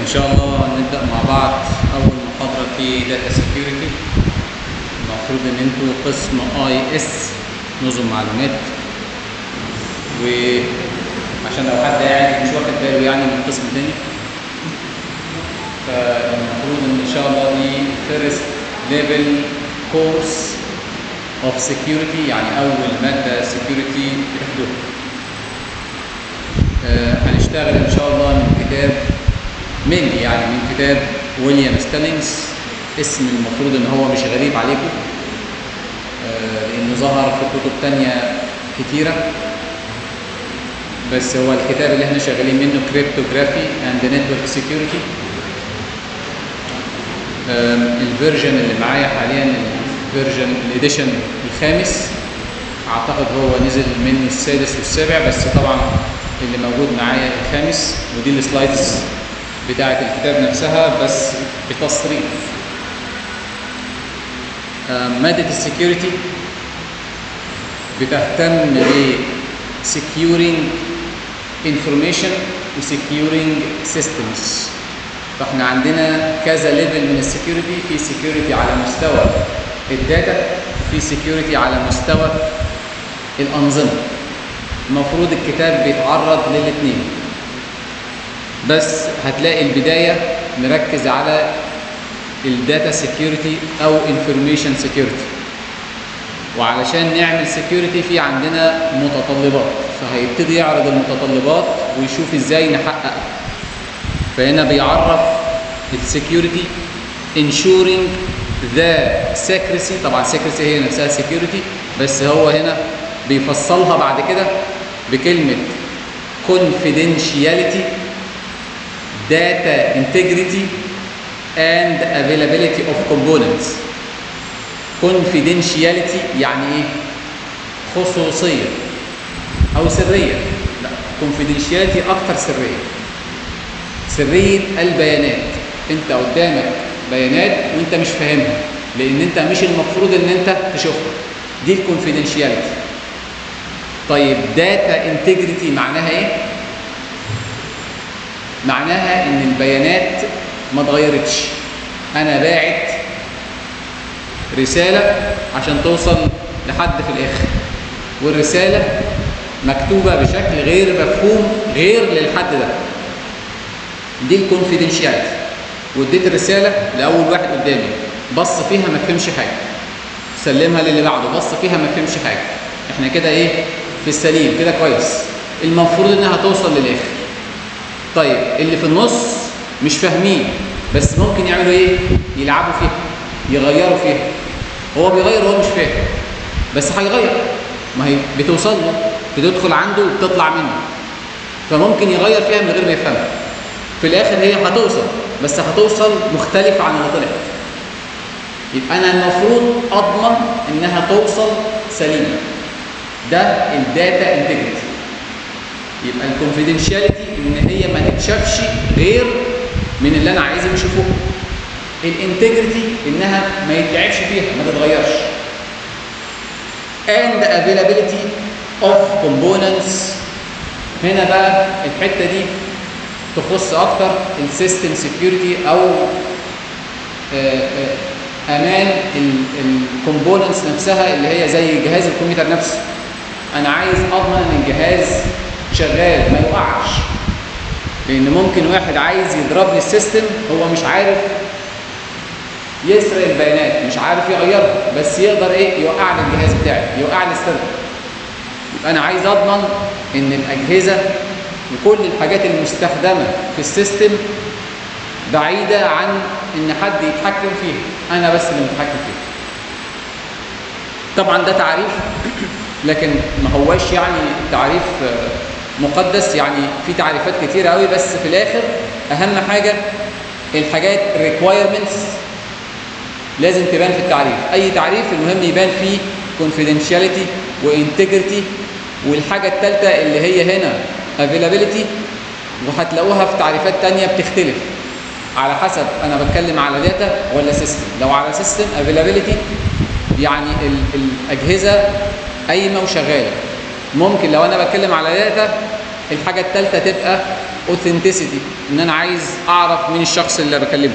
شاء الله نبدأ مع بعض أول محاضرة في داتا سكيورتي المفروض إن انتوا قسم اي اس نظم معلومات وعشان لو حد قاعد مش واخد باله يعني من قسم تاني فالمفروض إن إن شاء الله دي فيرست ليفل كورس اوف سكيورتي يعني أول مادة سكيورتي بتاخدوها آه، هنشتغل ان شاء الله من كتاب مني يعني من كتاب ويليام ستالينجز اسم المفروض ان هو مش غريب عليكم آه، لانه ظهر في كتب تانية كتيرة بس هو الكتاب اللي احنا شغالين منه كريبتوغرافي اند نتورك سيكيورتي الفيرجن اللي معايا حاليا الفيرجن الاديشن الخامس اعتقد هو نزل منه السادس والسابع بس طبعا اللي موجود معايا الخامس ودي السلايدز بتاعه الكتاب نفسها بس بتصريف آم، مادة السكيورتي بتهتم ب securing information و securing systems فاحنا عندنا كذا ليفل من السكيورتي في سكيورتي على مستوى الداتا في سكيورتي على مستوى الأنظمة المفروض الكتاب بيتعرض للاثنين بس هتلاقي البداية مركز على الداتا سيكيورتي او انفورميشن سيكيورتي وعلشان نعمل سيكيورتي في عندنا متطلبات فهيبتدي يعرض المتطلبات ويشوف ازاي نحقق فهنا بيعرف السكيورتي ensuring the secrecy طبعا secrecy هي نفسها security بس هو هنا بيفصلها بعد كده بكلمة confidentiality data integrity and availability of components confidentiality يعني ايه خصوصية او سرية لا confidentiality اكتر سرية سرية البيانات انت قدامك بيانات وانت مش فاهمها لان انت مش المفروض ان انت تشوفها دي الكونفيدنشياليتي طيب داتا انتجريتي معناها ايه معناها ان البيانات ما اتغيرتش انا باعت رساله عشان توصل لحد في الاخر والرساله مكتوبه بشكل غير مفهوم غير للحد ده دي الكونفيدنشياليتي واديت الرساله لاول واحد قدامي بص فيها ما فهمش حاجه سلمها للي بعده بص فيها ما فهمش حاجه احنا كده ايه في السليم كده كويس المفروض انها توصل للاخر طيب اللي في النص مش فاهمين بس ممكن يعملوا ايه يلعبوا فيها يغيروا فيها هو بيغير وهو مش فاهم بس هيغير ما هي بتوصل له بتدخل عنده وبتطلع منه فممكن يغير فيها من غير ما يفهمها في الاخر هي هتوصل بس هتوصل مختلفة عن اللي طلعت يبقى انا المفروض اضمن انها توصل سليمه ده الداتا انتجريتي يبقى الكونفيدنشاليتي ان هي ما تتشافش غير من اللي انا عايزهم يشوفوه الانتجريتي انها ما يتلعبش فيها ما تتغيرش and availability of components هنا بقى الحته دي تخص اكتر السيستم سيكيورتي او آه، آه، امان الكومبوننتس نفسها اللي هي زي جهاز الكمبيوتر نفسه انا عايز اضمن ان الجهاز شغال ما يقعش لان ممكن واحد عايز يضرب لي السيستم هو مش عارف يسرق البيانات مش عارف يغيرها بس يقدر ايه يوقع لي الجهاز بتاعي يوقع لي السيرفر يبقى انا عايز اضمن ان الاجهزه وكل الحاجات المستخدمه في السيستم بعيده عن ان حد يتحكم فيها انا بس اللي متحكم فيها طبعا ده تعريف لكن ما هواش يعني تعريف آه، مقدس يعني في تعريفات كتيرة قوي بس في الاخر اهم حاجة الحاجات requirements لازم تبان في التعريف اي تعريف المهم يبان فيه confidentiality وintegrity والحاجة الثالثة اللي هي هنا availability وهتلاقوها في تعريفات تانية بتختلف على حسب انا بتكلم على داتا ولا سيستم لو على سيستم availability يعني ال- الاجهزه قايمه وشغاله ممكن لو انا بتكلم على داتا الحاجه الثالثه تبقى اوثنتسيتي ان انا عايز اعرف مين الشخص اللي بكلمه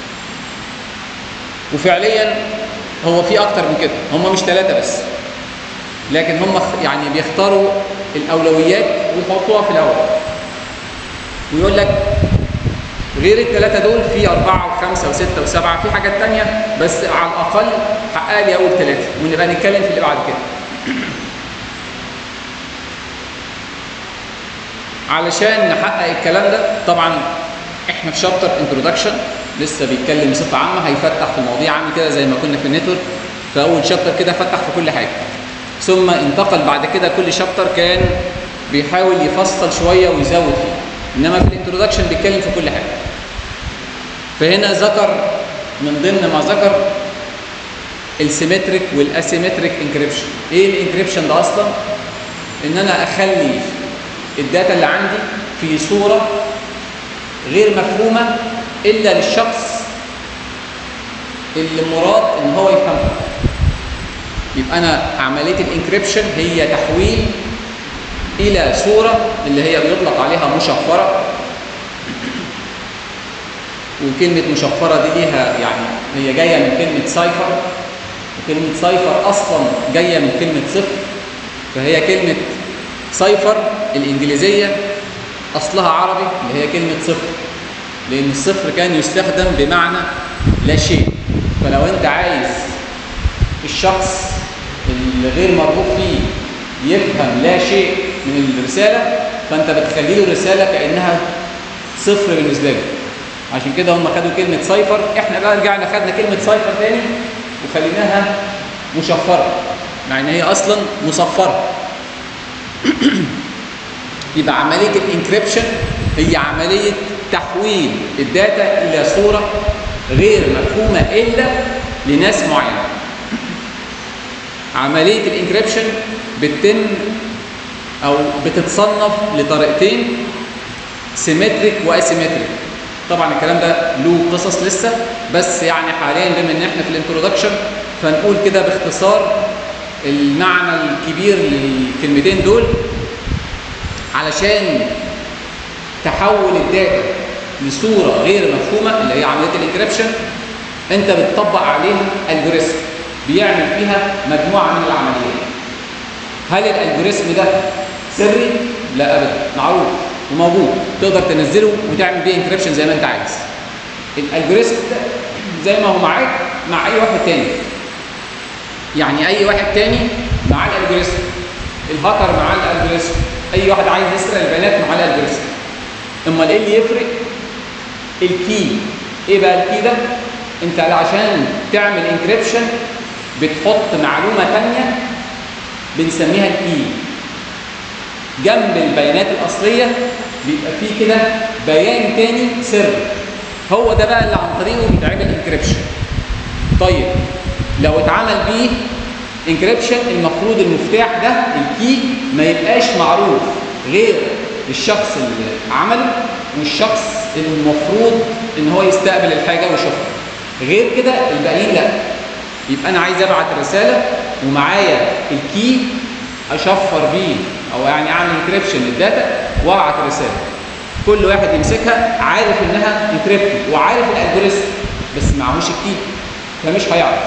وفعليا هو في اكتر من كده هم مش ثلاثه بس لكن هم خ- يعني بيختاروا الاولويات ويحطوها في الاول ويقول لك غير الثلاثه دول في اربعه وخمسه وسته وسبعه في حاجات تانية بس على الاقل حقق لي اول ثلاثه ونبقى نتكلم في اللي بعد كده علشان نحقق الكلام ده طبعا احنا في شابتر انترودكشن لسه بيتكلم بصفه عامه هيفتح في مواضيع عامه كده زي ما كنا في النتورك في اول شابتر كده فتح في كل حاجه ثم انتقل بعد كده كل شابتر كان بيحاول يفصل شويه ويزود فيه انما في الانترودكشن بيتكلم في كل حاجه فهنا ذكر من ضمن ما ذكر السيمتريك والاسيمتريك انكريبشن ايه الانكريبشن ده اصلا ان انا اخلي الداتا اللي عندي في صوره غير مفهومه الا للشخص اللي مراد ان هو يفهمها يبقى انا عمليه الانكريبشن هي تحويل الى صوره اللي هي بيطلق عليها مشفره وكلمه مشفره دي ليها يعني هي جايه من كلمه سايفر وكلمه سايفر اصلا جايه من كلمه صفر فهي كلمه سايفر الانجليزيه اصلها عربي اللي هي كلمه صفر لان الصفر كان يستخدم بمعنى لا شيء فلو انت عايز الشخص اللي غير مرغوب فيه يفهم لا شيء من الرساله فانت بتخلي له الرساله كانها صفر بالنسبه له عشان كده هم خدوا كلمه سايفر احنا بقى رجعنا خدنا كلمه سايفر تاني وخليناها مشفره مع ان هي اصلا مصفره يبقى عمليه الانكريبشن هي عمليه تحويل الداتا الى صوره غير مفهومه الا لناس معينه عمليه الانكريبشن بتتم او بتتصنف لطريقتين سيمتريك واسيمتريك طبعا الكلام ده له قصص لسه بس يعني حاليا بما ان احنا في الانترودكشن فنقول كده باختصار المعنى الكبير للكلمتين دول علشان تحول الداتا لصوره غير مفهومه اللي هي عمليه الانكريبشن انت بتطبق عليها الجوريزم بيعمل فيها مجموعه من العمليات هل الالجوريزم ده سري لا ابدا معروف وموجود تقدر تنزله وتعمل بيه انكريبشن زي ما انت عايز الالجوريزم ده زي ما هو معاك مع اي واحد تاني يعني اي واحد تاني معاه الالجوريزم الهاكر معاه الالجوريزم اي واحد عايز يسرق البيانات معاه الالجوريزم امال ايه اللي يفرق الكي ايه بقى الكي ده انت عشان تعمل انكريبشن بتحط معلومه ثانيه بنسميها الكي جنب البيانات الاصليه بيبقى فيه كده بيان تاني سر هو ده بقى اللي عن طريقه بيتعمل انكريبشن طيب لو اتعمل بيه انكريبشن المفروض المفتاح ده الكي ما يبقاش معروف غير للشخص اللي عمله والشخص المفروض ان هو يستقبل الحاجه ويشوفها غير كده الباقيين لا يبقى انا عايز ابعت رساله ومعايا الكي اشفر بيه او يعني اعمل انكريبشن للداتا وابعت رساله كل واحد يمسكها عارف انها انكريبتد وعارف الالجوريزم بس معهوش الكي فمش هيعرف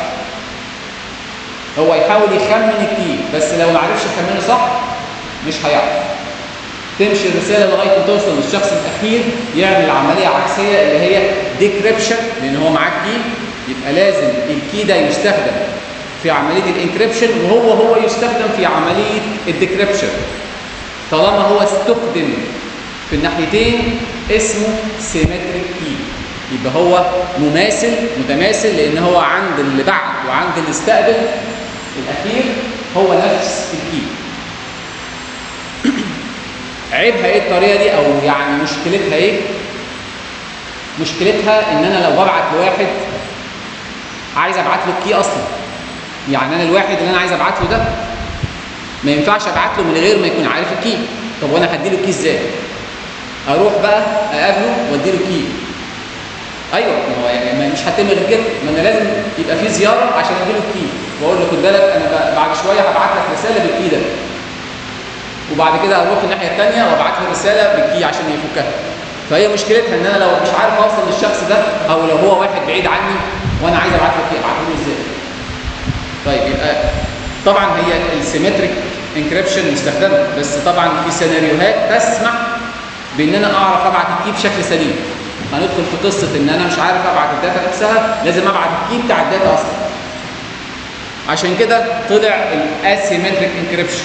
هو يحاول يخمن الكي بس لو ما عرفش يخمنه صح مش هيعرف تمشي الرساله لغايه ما توصل للشخص الاخير يعمل عمليه عكسيه اللي هي ديكريبشن لان هو معاه كي يبقى لازم الكي ده يستخدم في عمليه الانكريبشن وهو هو يستخدم في عمليه الديكريبشن طالما هو استخدم في الناحيتين اسمه سيمتريك كي يبقى هو مماثل متماثل لان هو عند اللي بعت وعند اللي استقبل الاخير هو نفس الكي عيبها ايه الطريقه دي او يعني مشكلتها ايه مشكلتها ان انا لو ببعت لواحد عايز ابعت له الكي اصلا يعني انا الواحد اللي انا عايز ابعت له ده ما ينفعش ابعت له من غير ما يكون عارف الكي طب وانا هدي له الكي ازاي اروح بقى اقابله وادي له الكي ايوه ما هو يعني ما- مش هتم غير كده ما انا لازم يبقى في زياره عشان ادي له الكي واقول له خد بالك انا ب- بعد شويه هبعت لك رساله بالكي ده وبعد كده اروح الناحيه الثانيه وابعت له رساله بالكي عشان يفكها فهي مشكلتها ان انا لو مش عارف اوصل للشخص ده او لو هو واحد بعيد عني وانا عايز ابعت له كده ابعته له ازاي طيب يبقى طبعا هي السيمتريك انكريبشن مستخدمه بس طبعا في سيناريوهات تسمح بان انا اعرف ابعت الكي بشكل سليم هندخل في قصه ان انا مش عارف ابعت الداتا نفسها لازم ابعت الكي بتاع الداتا اصلا عشان كده طلع الاسيمتريك انكريبشن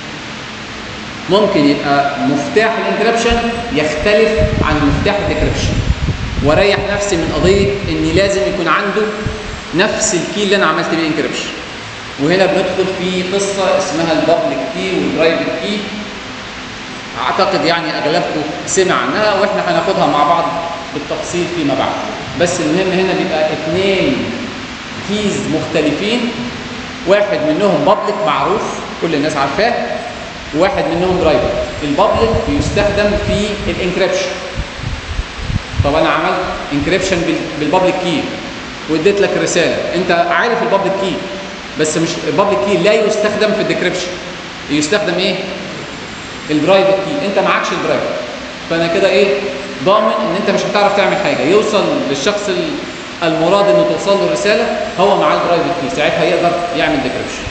ممكن يبقى مفتاح الانكريبشن يختلف عن مفتاح الديكريبشن واريح نفسي من قضيه اني لازم يكون عنده نفس الكي اللي انا عملت بيه انكريبشن وهنا بندخل في قصه اسمها البابليك كي والبرايفت كي اعتقد يعني اغلبكم سمع عنها واحنا هناخدها مع بعض بالتفصيل فيما بعد بس المهم هنا بيبقى اثنين كيز مختلفين واحد منهم بابليك معروف كل الناس عارفاه وواحد منهم برايفت البابليك بيستخدم في الانكريبشن طب انا عملت انكريبشن بالبابليك كي واديت لك رساله انت عارف البابليك كي بس مش البابليك كي لا يستخدم في الديكريبشن يستخدم ايه البرايفت كي انت معكش البرايفت فانا كده ايه ضامن ان انت مش هتعرف تعمل حاجه يوصل للشخص المراد انه توصل له الرساله هو معاه البرايفت كي ساعتها يقدر يعمل ديكريبشن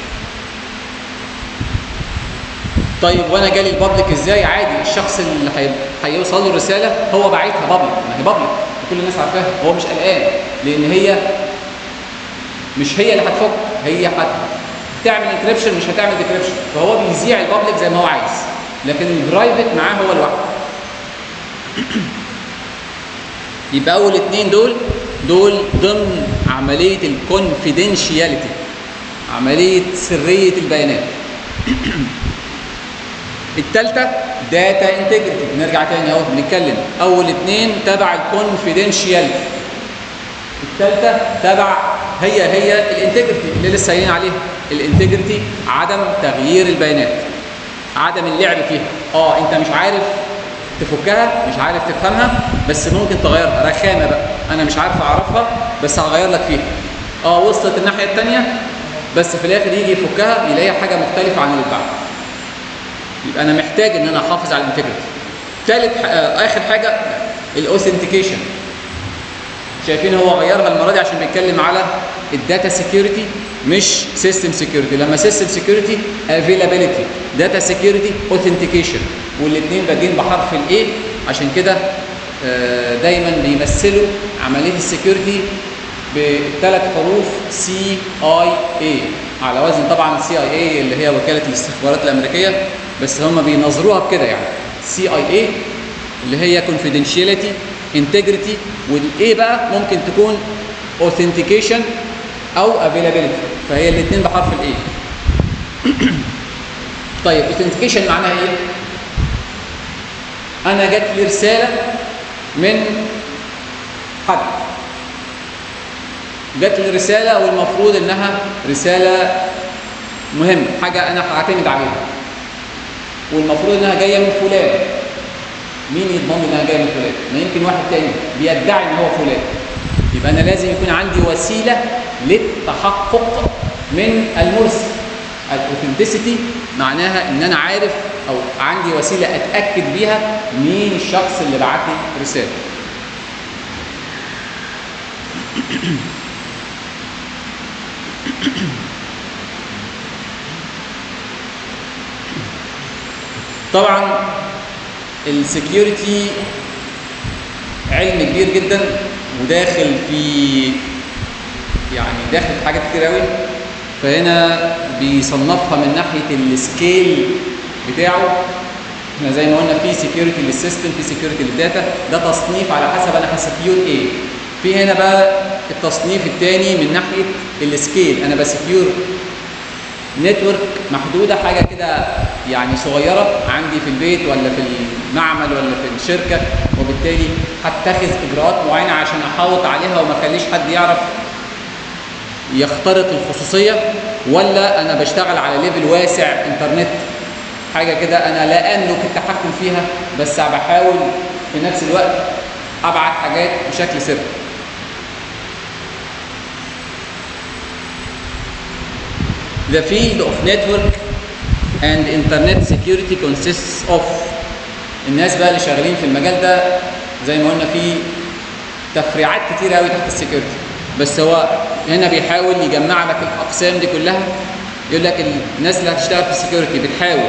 طيب وانا جالي البابليك ازاي عادي الشخص اللي هي... هيوصل له الرساله هو باعتها بابليك ما هي بابليك كل الناس عارفاها هو مش قلقان لان هي مش هي اللي هتفك هي هتعمل انكريبشن مش هتعمل ديكريبشن فهو بيذيع البابليك زي ما هو عايز لكن البرايفت معاه هو لوحده يبقى اول اتنين دول دول ضمن عمليه الكونفيدنشياليتي عمليه سريه البيانات الثالثه داتا انتجريتي نرجع تاني اهو بنتكلم اول اتنين تبع الكونفيدنشياليتي الثالثه تبع هي هي الانتجريتي اللي لسه قايلين عليها الانتجريتي عدم تغيير البيانات عدم اللعب فيها اه انت مش عارف تفكها مش عارف تفهمها بس ممكن تغيرها رخامه بقى انا مش عارف اعرفها بس هغير لك فيها اه وصلت الناحيه الثانيه بس في الاخر يجي يفكها يلاقيها حاجه مختلفه عن اللي بعدها يبقى انا محتاج ان انا احافظ على الانتجريتي ثالث آه اخر حاجه الاوثنتيكيشن شايفين هو غيرها المره دي عشان بيتكلم على الداتا سيكيورتي مش سيستم سيكيورتي لما سيستم سيكيورتي افيلابيلتي داتا سيكيورتي اوثنتيكيشن والاثنين بادئين بحرف الاي عشان كده دايما بيمثلوا عمليه السيكيورتي بثلاث حروف سي اي اي على وزن طبعا سي اي اي اللي هي وكاله الاستخبارات الامريكيه بس هم بينظروها بكده يعني سي اي اي اللي هي confidentiality integrity والاي بقى ممكن تكون authentication او availability فهي الاثنين بحرف الاي طيب authentication معناها ايه انا جات لي رساله من حد جات لي رساله والمفروض انها رساله مهمه حاجه انا هعتمد عليها والمفروض انها جايه من فلان مين يضمن انها جايه من فلان؟ ما يمكن واحد تاني بيدعي ان هو فلان. يبقى انا لازم يكون عندي وسيله للتحقق من المرسل. الاوثنتسيتي معناها ان انا عارف او عندي وسيله اتاكد بيها مين الشخص اللي بعت لي رساله. طبعا السكيورتي علم كبير جدا وداخل في يعني داخل في حاجات كتير قوي فهنا بيصنفها من ناحيه السكيل بتاعه احنا زي ما قلنا في سكيورتي للسيستم في سكيورتي للداتا ده تصنيف على حسب انا هسكيور ايه في هنا بقى التصنيف الثاني من ناحيه السكيل انا بسكيور نتورك محدوده حاجه كده يعني صغيره عندي في البيت ولا في المعمل ولا في الشركه وبالتالي هتخذ اجراءات معينه عشان احاوط عليها وما اخليش حد يعرف يخترق الخصوصيه ولا انا بشتغل على ليفل واسع انترنت حاجه كده انا لا املك التحكم فيها بس بحاول في نفس الوقت ابعت حاجات بشكل سري The field of network and internet security consists of الناس بقى اللي شغالين في المجال ده زي ما قلنا في تفريعات كتير قوي تحت السكيورتي بس هو هنا بيحاول يجمع لك الاقسام دي كلها يقول لك الناس اللي هتشتغل في السكيورتي بتحاول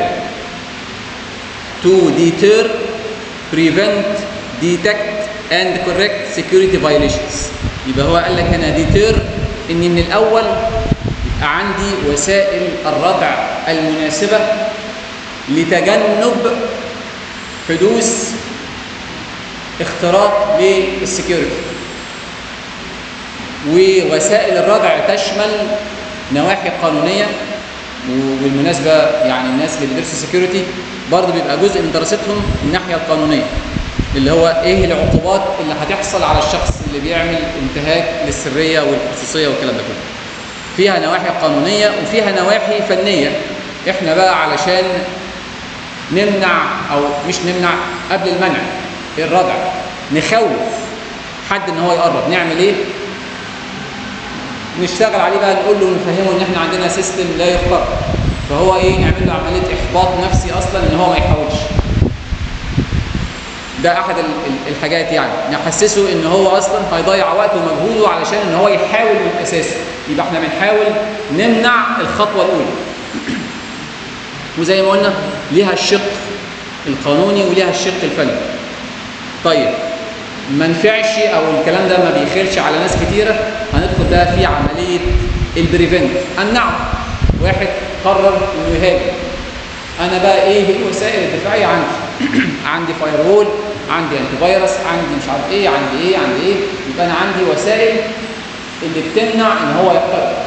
to deter prevent detect and correct security violations يبقى هو قال لك هنا deter ان من الاول يبقى عندي وسائل الردع المناسبه لتجنب حدوث اختراق للسكيورتي ووسائل الردع تشمل نواحي قانونيه وبالمناسبه يعني الناس اللي بيدرسوا سكيورتي برضه بيبقى جزء من دراستهم الناحيه القانونيه اللي هو ايه العقوبات اللي هتحصل على الشخص اللي بيعمل انتهاك للسريه والخصوصيه والكلام ده كله. فيها نواحي قانونيه وفيها نواحي فنيه احنا بقى علشان نمنع او مش نمنع قبل المنع الردع نخوف حد ان هو يقرب نعمل ايه؟ نشتغل عليه بقى نقول له نفهمه ان احنا عندنا سيستم لا يخترق فهو ايه نعمل له عمليه احباط نفسي اصلا ان هو ما يحاولش ده احد الحاجات يعني نحسسه ان هو اصلا هيضيع وقته ومجهوده علشان ان هو يحاول من اساسه يبقى احنا بنحاول نمنع الخطوه الاولى وزي ما قلنا ليها الشق القانوني وليها الشق الفني طيب ما نفعش او الكلام ده ما بيخيرش على ناس كتيره هندخل بقى في عمليه البريفنت امنعه واحد قرر انه يهاجم انا بقى ايه الوسائل الدفاعيه عندي عندي فاير وول عندي انتي فيروس عندي مش عارف ايه عندي ايه عندي ايه يبقى انا عندي وسائل اللي بتمنع ان هو يخترق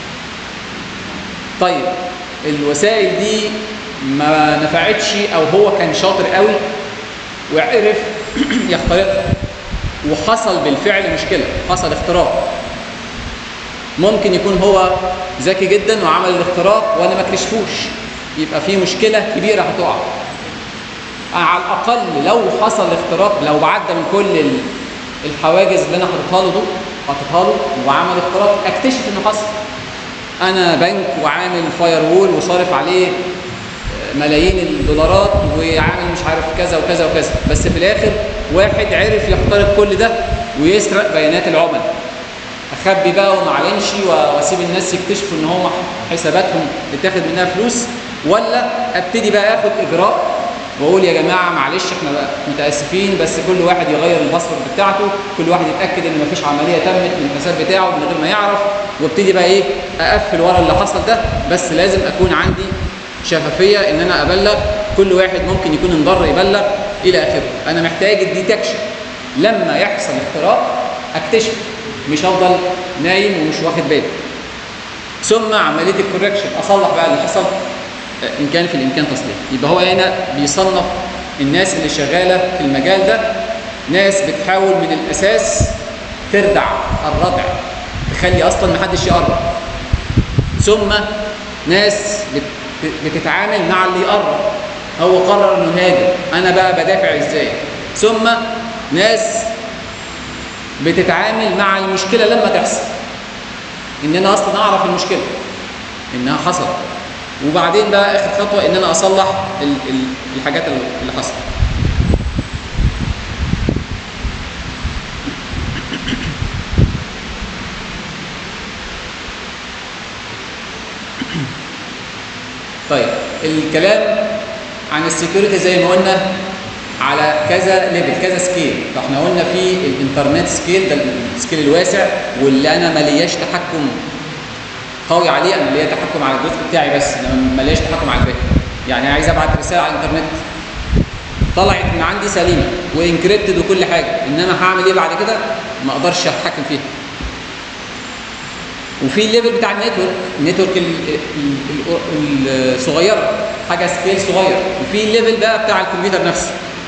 طيب الوسائل دي ما نفعتش او هو كان شاطر قوي وعرف يخترقها وحصل بالفعل مشكله حصل اختراق ممكن يكون هو ذكي جدا وعمل الاختراق وانا ما اكتشفوش يبقى في مشكله كبيره هتقع على الاقل لو حصل اختراق لو عدى من كل الحواجز اللي انا حاططها له دول حاططها له وعمل اختراق اكتشف انه حصل انا بنك وعامل فاير وول وصارف عليه ملايين الدولارات وعامل مش عارف كذا وكذا وكذا بس في الاخر واحد عرف يخترق كل ده ويسرق بيانات العملاء اخبي بقى وما اعلنش واسيب الناس يكتشفوا ان هم حساباتهم اتاخد منها فلوس ولا ابتدي بقى اخد اجراء واقول يا جماعه معلش احنا بقى متاسفين بس كل واحد يغير الباسورد بتاعته كل واحد يتاكد ان مفيش عمليه تمت من الحساب بتاعه من غير ما يعرف وابتدي بقى ايه اقفل ورا اللي حصل ده بس لازم اكون عندي شفافيه ان انا ابلغ كل واحد ممكن يكون انضر يبلغ الى اخره انا محتاج الديتكشن لما يحصل اختراق اكتشف مش هفضل نايم ومش واخد بالي ثم عمليه الكوركشن اصلح بقى اللي حصل ان كان في الامكان تصليح يبقى هو هنا بيصنف الناس اللي شغاله في المجال ده ناس بتحاول من الاساس تردع الردع تخلي اصلا محدش يقرب ثم ناس بتتعامل مع اللي يقرب هو قرر انه يهاجم انا بقى بدافع ازاي ثم ناس بتتعامل مع المشكله لما تحصل ان انا اصلا اعرف المشكله انها حصلت وبعدين بقى اخر خطوه ان انا اصلح الحاجات اللي حصلت طيب الكلام عن السكيورتي زي ما قلنا على كذا ليفل كذا سكيل فاحنا قلنا في الانترنت سكيل ده السكيل الواسع واللي انا مالياش تحكم قوي عليه انا ليا تحكم على الجزء بتاعي بس انا ماليش تحكم على الباقي يعني عايز ابعت رساله على الانترنت طلعت من عندي سليمه وانكريبتد وكل حاجه انما هعمل ايه بعد كده ما اقدرش اتحكم فيها وفي الليفل بتاع النتورك النتورك الصغيره حاجه سكيل صغير وفي الليفل بقى بتاع الكمبيوتر نفسه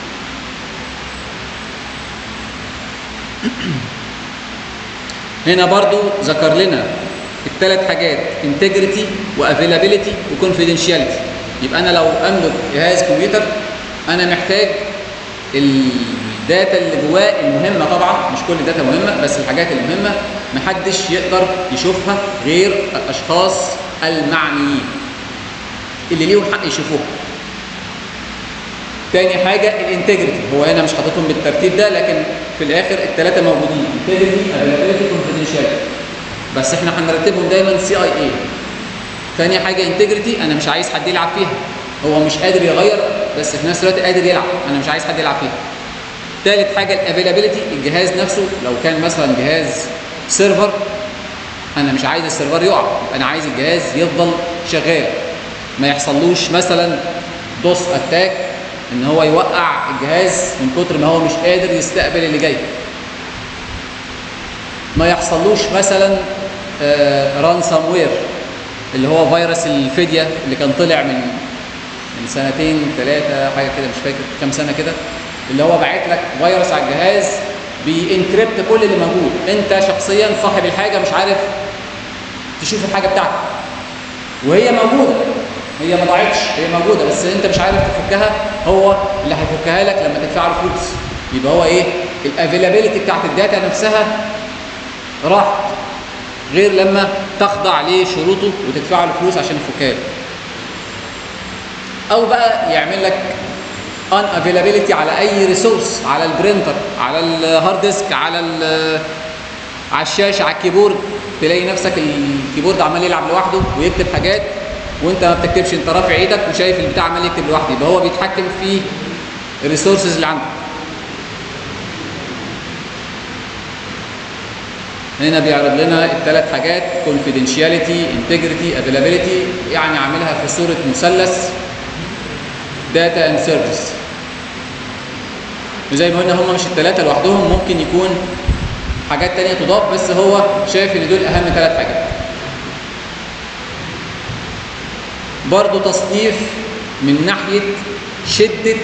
هنا برضو ذكر لنا الثلاث حاجات انتجريتي وافيلابيلتي وكونفيدنشياليتي يبقى انا لو املك جهاز كمبيوتر انا محتاج الداتا اللي جواه المهمه طبعا مش كل الداتا مهمه بس الحاجات المهمه محدش يقدر يشوفها غير الاشخاص المعنيين اللي ليهم حق يشوفوها تاني حاجه الانتجريتي هو هنا مش حاططهم بالترتيب ده لكن في الاخر الثلاثه موجودين انتجريتي افيلابيلتي كونفيدنشاليتي بس احنا هنرتبهم دايما سي اي اي تاني حاجه انتجريتي انا مش عايز حد يلعب فيها هو مش قادر يغير بس في نفس الوقت قادر يلعب انا مش عايز حد يلعب فيها تالت حاجه الافيلابيلتي الجهاز نفسه لو كان مثلا جهاز سيرفر انا مش عايز السيرفر يقع انا عايز الجهاز يفضل شغال ما يحصلوش مثلا دوس اتاك ان هو يوقع الجهاز من كتر ما هو مش قادر يستقبل اللي جاي ما يحصلوش مثلا رانسام وير اللي هو فيروس الفديه اللي كان طلع من من سنتين ثلاثه حاجه كده مش فاكر كام سنه كده اللي هو باعت لك فيروس على الجهاز بينكريبت كل اللي موجود انت شخصيا صاحب الحاجه مش عارف تشوف الحاجه بتاعتك وهي موجوده هي ما ضاعتش هي موجوده بس انت مش عارف تفكها هو اللي هيفكها لك لما تدفع له فلوس يبقى هو ايه الافيلابيلتي بتاعت الداتا نفسها راحت غير لما تخضع لشروطه وتدفع له فلوس عشان يفكها لك او بقى يعمل لك ان افيلابيلتي على اي ريسورس على البرينتر على الهارد ديسك على على الشاشه على الكيبورد تلاقي نفسك الكيبورد عمال يلعب لوحده ويكتب حاجات وانت ما بتكتبش انت رافع ايدك وشايف البتاع عمال يكتب لوحده يبقى هو بيتحكم في الريسورسز اللي عنده هنا بيعرض لنا الثلاث حاجات confidentiality integrity availability يعني عاملها في صوره مثلث داتا اند سيرفيس وزي ما قلنا هم مش الثلاثه لوحدهم ممكن يكون حاجات تانية تضاف بس هو شايف ان دول اهم ثلاث حاجات برضو تصنيف من ناحية شدة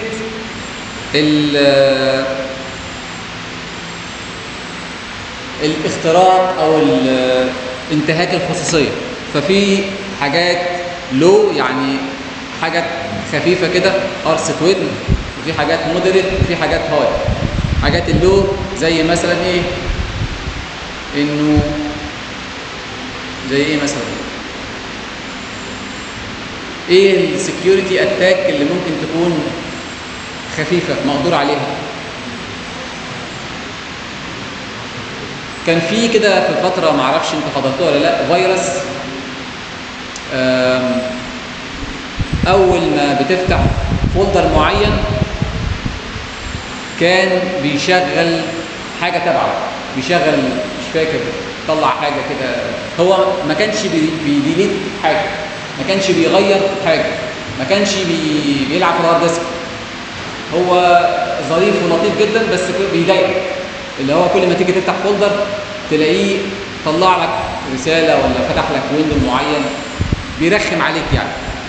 الاختراق او انتهاك الخصوصية ففي حاجات لو يعني حاجات خفيفة كده قرصة ودن وفي حاجات مودريت وفي حاجات هاي حاجات اللو زي مثلا ايه انه زي ايه مثلا ايه السكيورتي اتاك اللي ممكن تكون خفيفه مقدور عليها كان في كده في فتره ما اعرفش انت حضرتوها ولا لا فيروس اول ما بتفتح فولدر معين كان بيشغل حاجه تبعه بيشغل مش فاكر طلع حاجه كده هو ما كانش بيديليت حاجه ما كانش بيغير حاجه ما كانش بي بيلعب في الهارد ديسك هو ظريف ولطيف جدا بس بيضايقك اللي هو كل ما تيجي تفتح فولدر تلاقيه طلع لك رساله ولا فتح لك ويندو معين بيرخم عليك يعني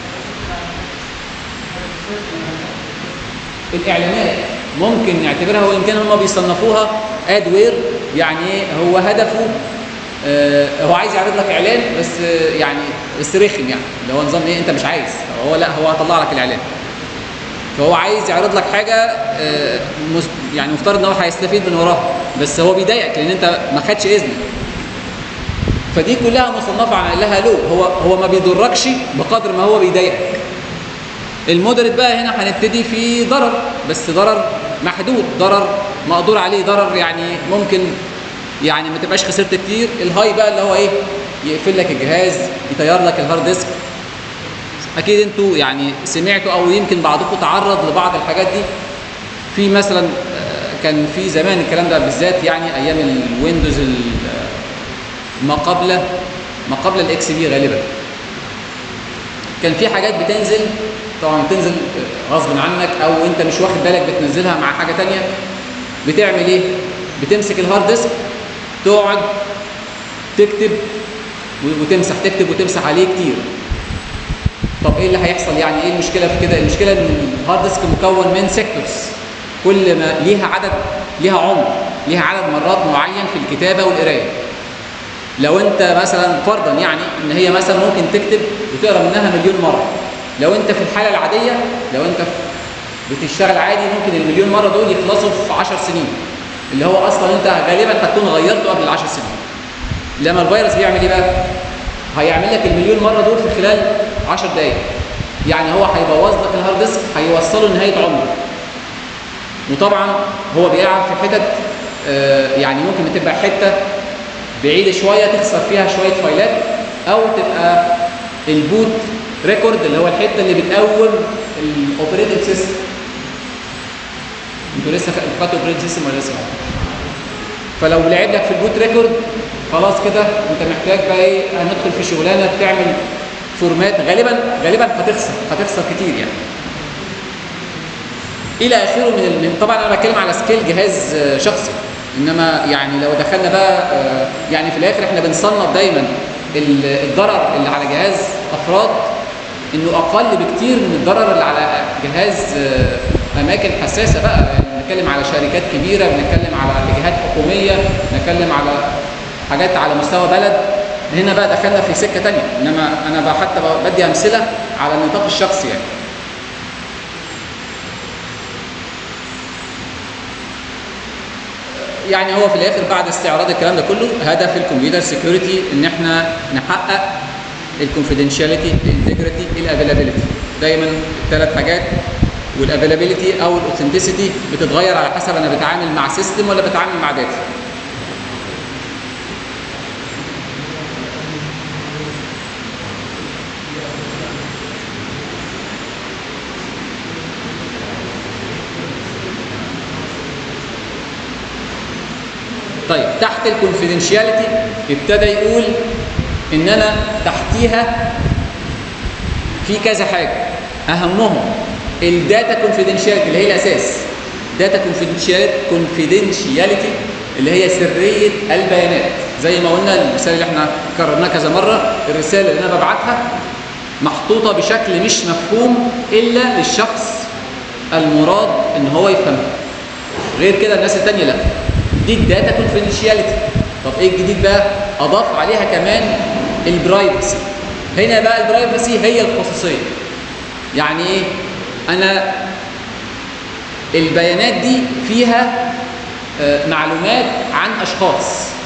الاعلانات ممكن نعتبرها وان كان هم بيصنفوها ادوير يعني ايه هو هدفه آه هو عايز يعرض لك اعلان بس آه يعني بس رخم يعني اللي هو نظام ايه انت مش عايز هو لا هو هطلع لك الاعلان فهو عايز يعرض لك حاجه آه يعني مفترض ان هو هيستفيد من وراها بس هو بيضايقك لان انت ما خدش اذن فدي كلها مصنفه على لها له هو هو ما بيضركش بقدر ما هو بيضايقك المودريت بقى هنا هنبتدي في ضرر بس ضرر محدود ضرر مقدور عليه ضرر يعني ممكن يعني ما تبقاش خسرت كتير الهاي بقى اللي هو ايه يقفل لك الجهاز يطير لك الهارد ديسك اكيد انتوا يعني سمعتوا او يمكن بعضكم تعرض لبعض الحاجات دي في مثلا كان في زمان الكلام ده بالذات يعني ايام الويندوز ما قبل ما قبل الاكس بي غالبا كان في حاجات بتنزل طبعا بتنزل غصب عنك او انت مش واخد بالك بتنزلها مع حاجه تانية بتعمل ايه بتمسك الهارد ديسك تقعد تكتب وتمسح تكتب وتمسح عليه كتير طب ايه اللي هيحصل يعني ايه المشكله في كده المشكله ان الهارد ديسك مكون من سيكتورز كل ما ليها عدد ليها عمر ليها عدد مرات معين في الكتابه والقرايه لو انت مثلا فرضا يعني ان هي مثلا ممكن تكتب وتقرا منها مليون مره لو انت في الحاله العاديه لو انت بتشتغل عادي ممكن المليون مره دول يخلصوا في 10 سنين اللي هو اصلا انت غالبا هتكون غيرته قبل ال 10 سنين لما الفيروس بيعمل ايه بقى هيعمل لك المليون مره دول في خلال 10 دقائق يعني هو هيبوظ لك الهارد ديسك هيوصله لنهايه عمره وطبعا هو بيلعب في حتت آه، يعني ممكن تبقى حته بعيده شويه تخسر فيها شويه فايلات او تبقى البوت ريكورد اللي هو الحته اللي بتقوم الاوبريتنج سيستم انتوا لسه خدتوا اوبريتنج سيستم ولا لسه؟ فلو لعب لك في البوت ريكورد خلاص كده انت محتاج بقى ايه هندخل في شغلانه تعمل فورمات غالبا غالبا هتخسر هتخسر كتير يعني الى اخره من ال- من طبعا انا بتكلم على سكيل جهاز آه، شخصي انما يعني لو دخلنا بقى آه، يعني في الاخر احنا بنصنف دايما ال- الضرر اللي على جهاز افراد انه اقل بكتير من الضرر اللي على جهاز آه، اماكن حساسه بقى يعني بنتكلم على شركات كبيره بنتكلم على جهات حكوميه بنتكلم على حاجات على مستوى بلد هنا بقى دخلنا في سكه تانية انما انا بقى حتى بقى بدي امثله على النطاق الشخصي يعني يعني هو في الاخر بعد استعراض الكلام ده كله هدف الكمبيوتر سيكيورتي ان احنا نحقق الكونفيدنشاليتي الانتجريتي الافيلابيلتي دايما الثلاث حاجات والافيلابيلتي او الاوثنتسيتي بتتغير على حسب انا بتعامل مع سيستم ولا بتعامل مع داتا طيب تحت الكونفيدنشياليتي ابتدى يقول ان انا تحتيها في كذا حاجه اهمهم الداتا كونفيدنشياليتي اللي هي الاساس داتا كونفيدنشياليتي اللي هي سريه البيانات زي ما قلنا المثال اللي احنا كررناه كذا مره الرساله اللي انا ببعتها محطوطه بشكل مش مفهوم الا للشخص المراد ان هو يفهمها غير كده الناس التانية لا دي الداتا كونفيدنشياليتي طب ايه الجديد بقى اضاف عليها كمان البرايفسي هنا بقى البرايفسي هي الخصوصيه يعني ايه انا البيانات دي فيها آه، معلومات عن اشخاص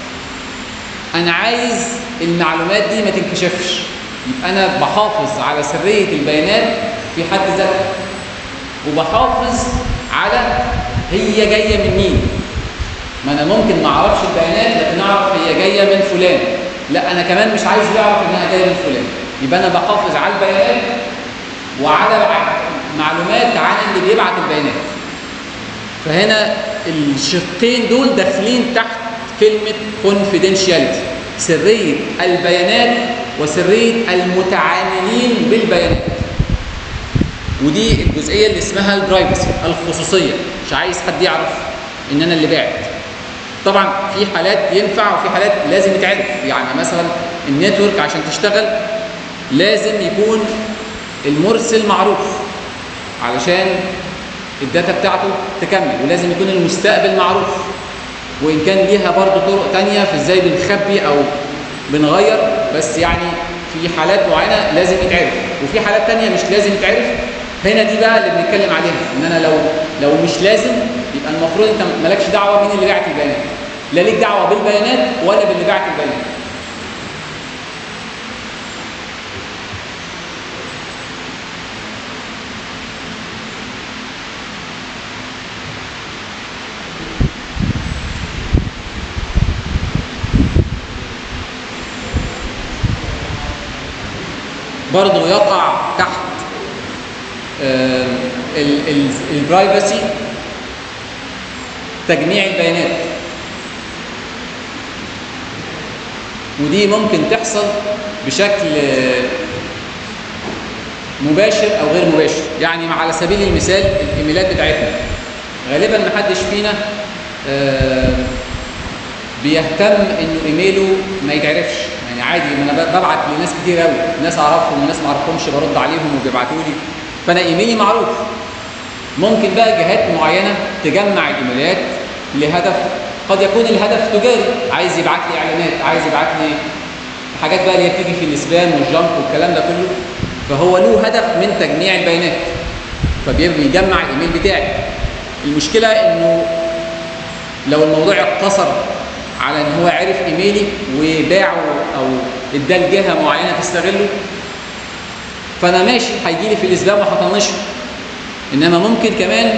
انا عايز المعلومات دي ما تنكشفش يبقى انا بحافظ على سريه البيانات في حد ذاتها وبحافظ على هي جايه من مين ما انا ممكن ما اعرفش البيانات لكن اعرف هي جايه من فلان لا انا كمان مش عايز يعرف انها جايه من فلان يبقى انا بحافظ على البيانات وعلى ع- معلومات عن اللي بيبعت البيانات فهنا الشقين دول داخلين تحت كلمه confidentiality سريه البيانات وسريه المتعاملين بالبيانات ودي الجزئيه اللي اسمها البرايفسي الخصوصيه مش عايز حد يعرف ان انا اللي باعت طبعا في حالات ينفع وفي حالات لازم يتعرف يعني مثلا النتورك عشان تشتغل لازم يكون المرسل معروف علشان الداتا بتاعته تكمل ولازم يكون المستقبل معروف وان كان ليها برضه طرق تانية في ازاي بنخبي او بنغير بس يعني في حالات معينه لازم يتعرف وفي حالات تانية مش لازم يتعرف هنا دي بقى اللي بنتكلم عليها ان انا لو لو مش لازم يبقى المفروض انت مالكش دعوه مين اللي باعت البيانات لا ليك دعوه بالبيانات ولا باللي باعت البيانات برضه يقع تحت البرايفسي تجميع البيانات ودي ممكن تحصل بشكل آه، مباشر او غير مباشر يعني على سبيل المثال الايميلات بتاعتنا غالبا ما حدش فينا آه، بيهتم انه ايميله ما يتعرفش يعني عادي ما انا ب- ببعت لناس كتير قوي ناس اعرفهم وناس ما اعرفهمش برد عليهم وبيبعتوا لي فانا ايميلي معروف ممكن بقى جهات معينه تجمع الايميلات لهدف قد يكون الهدف تجاري عايز يبعت لي اعلانات عايز يبعت لي حاجات بقى اللي هي بتيجي في السبام والجنك والكلام ده كله فهو له هدف من تجميع البيانات فبيجمع الايميل بتاعي المشكله انه لو الموضوع اقتصر على ان هو عرف ايميلي وباعه او اداه لجهه معينه تستغله فانا ماشي هيجي لي في الاسبام وهطنشه انما ممكن كمان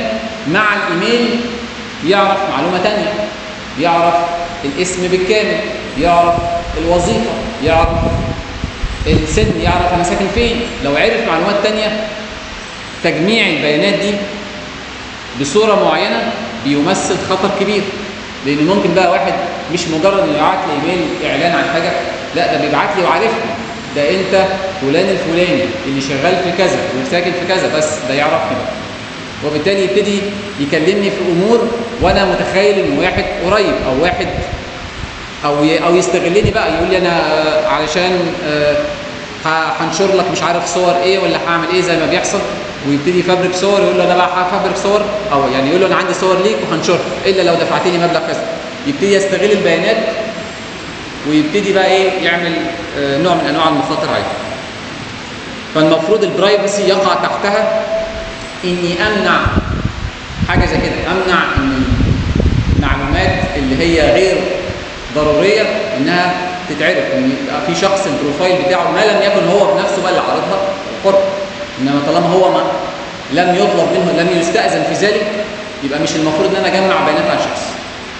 مع الايميل يعرف معلومه تانية يعرف الاسم بالكامل يعرف الوظيفه يعرف السن يعرف انا ساكن فين لو عرف معلومات تانية تجميع البيانات دي بصوره معينه بيمثل خطر كبير لان ممكن بقى واحد مش مجرد انه يبعت لي ايميل اعلان عن حاجه لا ده بيبعت لي وعارفني ده انت فلان الفلاني اللي شغال في كذا وساكن في كذا بس ده يعرفني بقى وبالتالي يبتدي يكلمني في امور وانا متخيل ان واحد قريب او واحد او ي- او يستغلني بقى يقول لي انا آه، علشان آه، ه- هنشر لك مش عارف صور ايه ولا هعمل ايه زي ما بيحصل ويبتدي يفبرك صور يقول له انا بقى هفبرك صور او يعني يقول له انا عندي صور ليك وهنشرها الا لو دفعت لي مبلغ كذا يبتدي يستغل البيانات ويبتدي بقى ايه يعمل آه، نوع من انواع المخاطر عليه فالمفروض البرايفسي يقع تحتها اني امنع حاجه زي كده امنع ان المعلومات اللي هي غير ضروريه انها تتعرف ان يبقى في شخص البروفايل بتاعه ما لم يكن هو بنفسه بقى اللي عارضها حر انما طالما هو ما لم يطلب منه لم يستاذن في ذلك يبقى مش المفروض ان انا اجمع بيانات عن شخص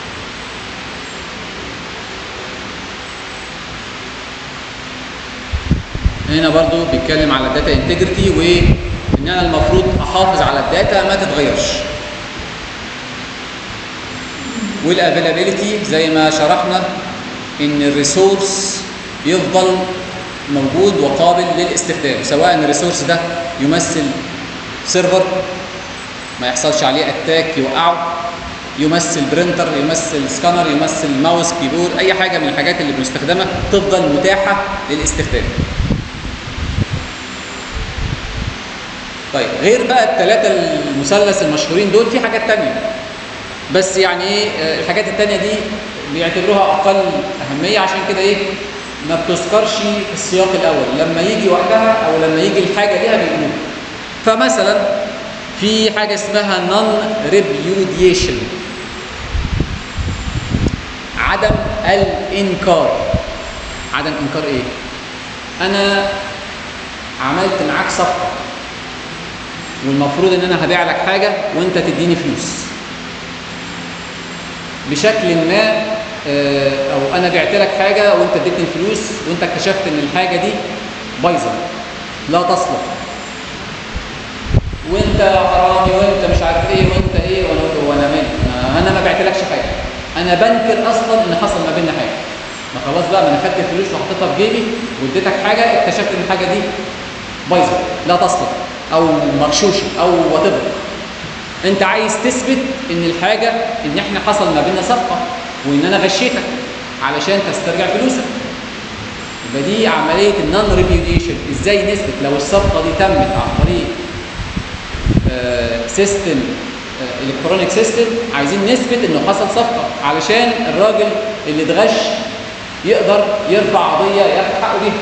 هنا برضو بيتكلم على الداتا انتجريتي وان انا المفروض احافظ على الداتا ما تتغيرش والافيلابيلتي زي ما شرحنا ان الريسورس يفضل موجود وقابل للاستخدام سواء الريسورس ده يمثل سيرفر ما يحصلش عليه اتاك يوقعه يمثل برينتر يمثل سكانر يمثل ماوس كيبورد اي حاجه من الحاجات اللي بنستخدمها تفضل متاحه للاستخدام طيب غير بقى الثلاثه المثلث المشهورين دول في حاجات تانية بس يعني ايه آه، الحاجات التانية دي بيعتبروها اقل اهميه عشان كده ايه ما بتذكرش في السياق الاول لما يجي وقتها او لما يجي الحاجه ليها بيقولوها فمثلا في حاجه اسمها نون ريبيوديشن عدم الانكار عدم انكار ايه انا عملت معاك صفقه والمفروض ان انا هبيع لك حاجه وانت تديني فلوس بشكل ما آه، او انا بعت لك حاجه وانت اديتني الفلوس وانت اكتشفت ان الحاجه دي بايظه لا تصلح وانت حرامي وانت مش عارف ايه وانت ايه وانا قلت هو انا مالي ما- انا ما بعتلكش حاجه انا بنكر اصلا ان حصل ما بيننا حاجه ما خلاص بقى ما انا خدت الفلوس وحطيتها في جيبي واديتك حاجه اكتشفت ان الحاجه دي بايظه لا تصلح او مغشوشه او وات انت عايز تثبت ان الحاجه ان احنا حصل ما بيننا صفقه وان انا غشيتك علشان تسترجع فلوسك يبقى دي عمليه النون ريبيوديشن ازاي نثبت لو الصفقه دي تمت عن طريق سيستم الكترونيك سيستم عايزين نثبت انه حصل صفقه علشان الراجل اللي اتغش يقدر يرفع قضيه ياخد حقه بيها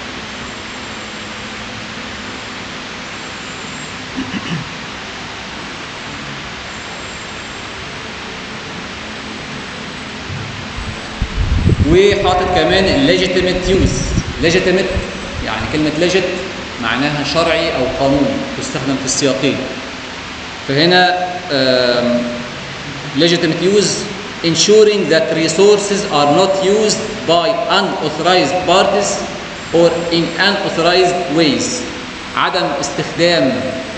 وحاطط كمان الليجيتيميت يوز ليجيتيميت يعني كلمه ليجيت معناها شرعي او قانوني تستخدم في السياقين فهنا um, legitimate use ensuring that resources are not used by unauthorized parties or in unauthorized ways عدم استخدام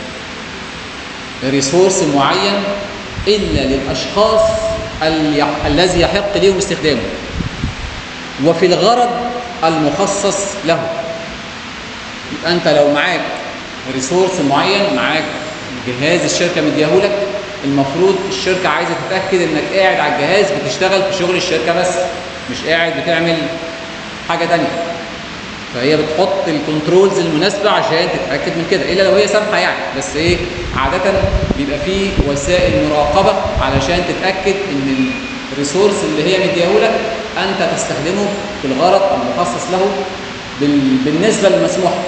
ريسورس معين الا للاشخاص اللي يح- الذي يحق لهم استخدامه وفي الغرض المخصص له يبقى انت لو معاك ريسورس معين معاك جهاز الشركه مديهولك المفروض الشركه عايزه تتاكد انك قاعد على الجهاز بتشتغل في شغل الشركه بس مش قاعد بتعمل حاجه تانية فهي بتحط الكنترولز المناسبه عشان تتاكد من كده الا لو هي سامحه يعني بس ايه عاده بيبقى فيه وسائل مراقبه علشان تتاكد ان الريسورس اللي هي مديهولك انت تستخدمه في الغرض المخصص له بال- بالنسبه المسموحه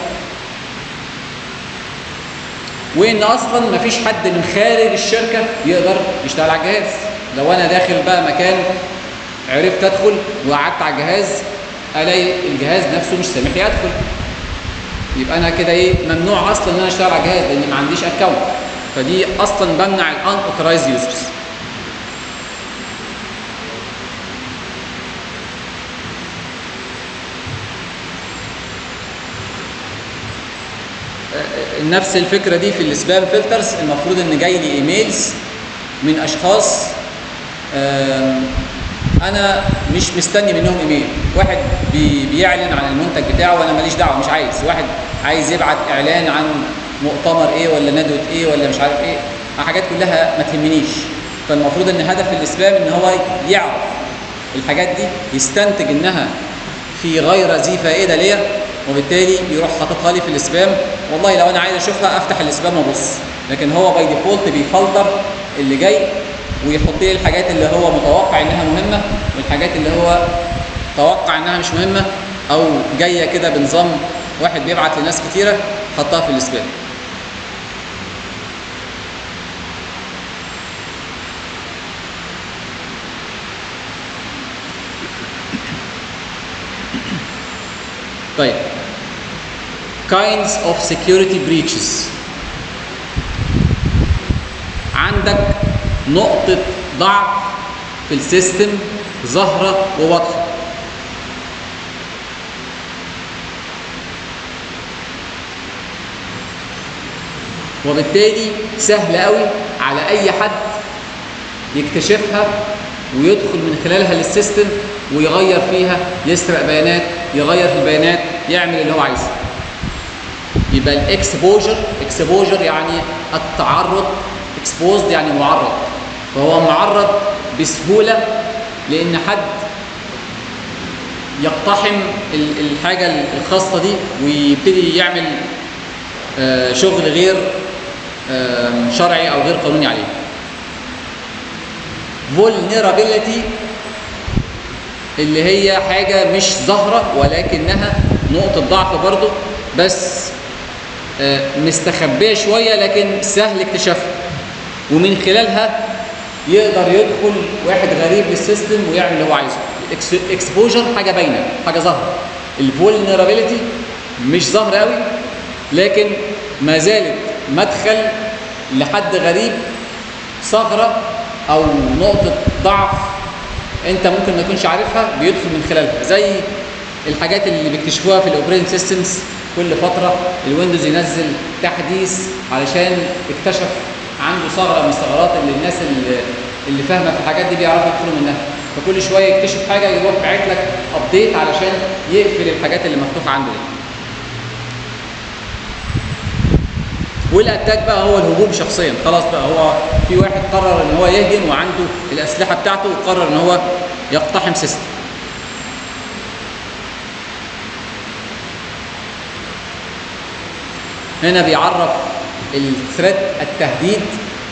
وان اصلا مفيش حد من خارج الشركه يقدر يشتغل على الجهاز لو انا داخل بقى مكان عرفت ادخل وقعدت على الجهاز الاقي الجهاز نفسه مش سامح لي ادخل يبقى انا كده ايه ممنوع اصلا ان انا اشتغل على الجهاز لاني ما عنديش اكونت فدي اصلا بمنع الان اوثرايزد يوزرز نفس الفكره دي في السبام فلترز المفروض ان جاي لي ايميلز من اشخاص آم، انا مش مستني منهم ايميل واحد بي بيعلن عن المنتج بتاعه وانا ماليش دعوه مش عايز واحد عايز يبعت اعلان عن مؤتمر ايه ولا ندوه ايه ولا مش عارف ايه حاجات كلها ما تهمنيش فالمفروض ان هدف الاسبام ان هو يعرف الحاجات دي يستنتج انها في غير ذي فائده ليا وبالتالي يروح حاططها لي في الاسبام والله لو انا عايز اشوفها افتح الاسبام وابص لكن هو باي ديفولت بيفلتر اللي جاي ويحط لي الحاجات اللي هو متوقع انها مهمه والحاجات اللي هو توقع انها مش مهمه او جايه كده بنظام واحد بيبعت لناس كتيره حطها في الاسبام طيب kinds of security breaches عندك نقطة ضعف في السيستم ظاهرة وواضحة وبالتالي سهل قوي على أي حد يكتشفها ويدخل من خلالها للسيستم ويغير فيها يسرق بيانات يغير في البيانات يعمل اللي هو عايزه يبقى الاكسبوجر اكسبوجر يعني التعرض اكسبوزد يعني معرض فهو معرض بسهوله لان حد يقتحم ال- الحاجه الخاصه دي ويبتدي يعمل آه، شغل غير آه، شرعي او غير قانوني عليه vulnerability اللي هي حاجه مش ظاهره ولكنها نقطه ضعف برضه بس آه، مستخبيه شويه لكن سهل اكتشافها ومن خلالها يقدر يدخل واحد غريب للسيستم ويعمل اللي هو عايزه الاكسبوجر حاجه باينه حاجه ظاهره الفولنرابيلتي مش ظاهره قوي لكن ما زالت مدخل لحد غريب ثغره او نقطه ضعف انت ممكن ما تكونش عارفها بيدخل من خلالها زي الحاجات اللي بيكتشفوها في الاوبريتنج سيستمز كل فتره الويندوز ينزل تحديث علشان اكتشف عنده ثغره من الثغرات اللي الناس اللي, اللي فاهمه في الحاجات دي بيعرفوا يدخلوا منها فكل شويه يكتشف حاجه يروح باعت لك ابديت علشان يقفل الحاجات اللي مفتوحه عنده دي والاتاك بقى هو الهجوم شخصيا خلاص بقى هو في واحد قرر ان هو يهجم وعنده الاسلحه بتاعته وقرر ان هو يقتحم سيستم هنا بيعرف الثريت التهديد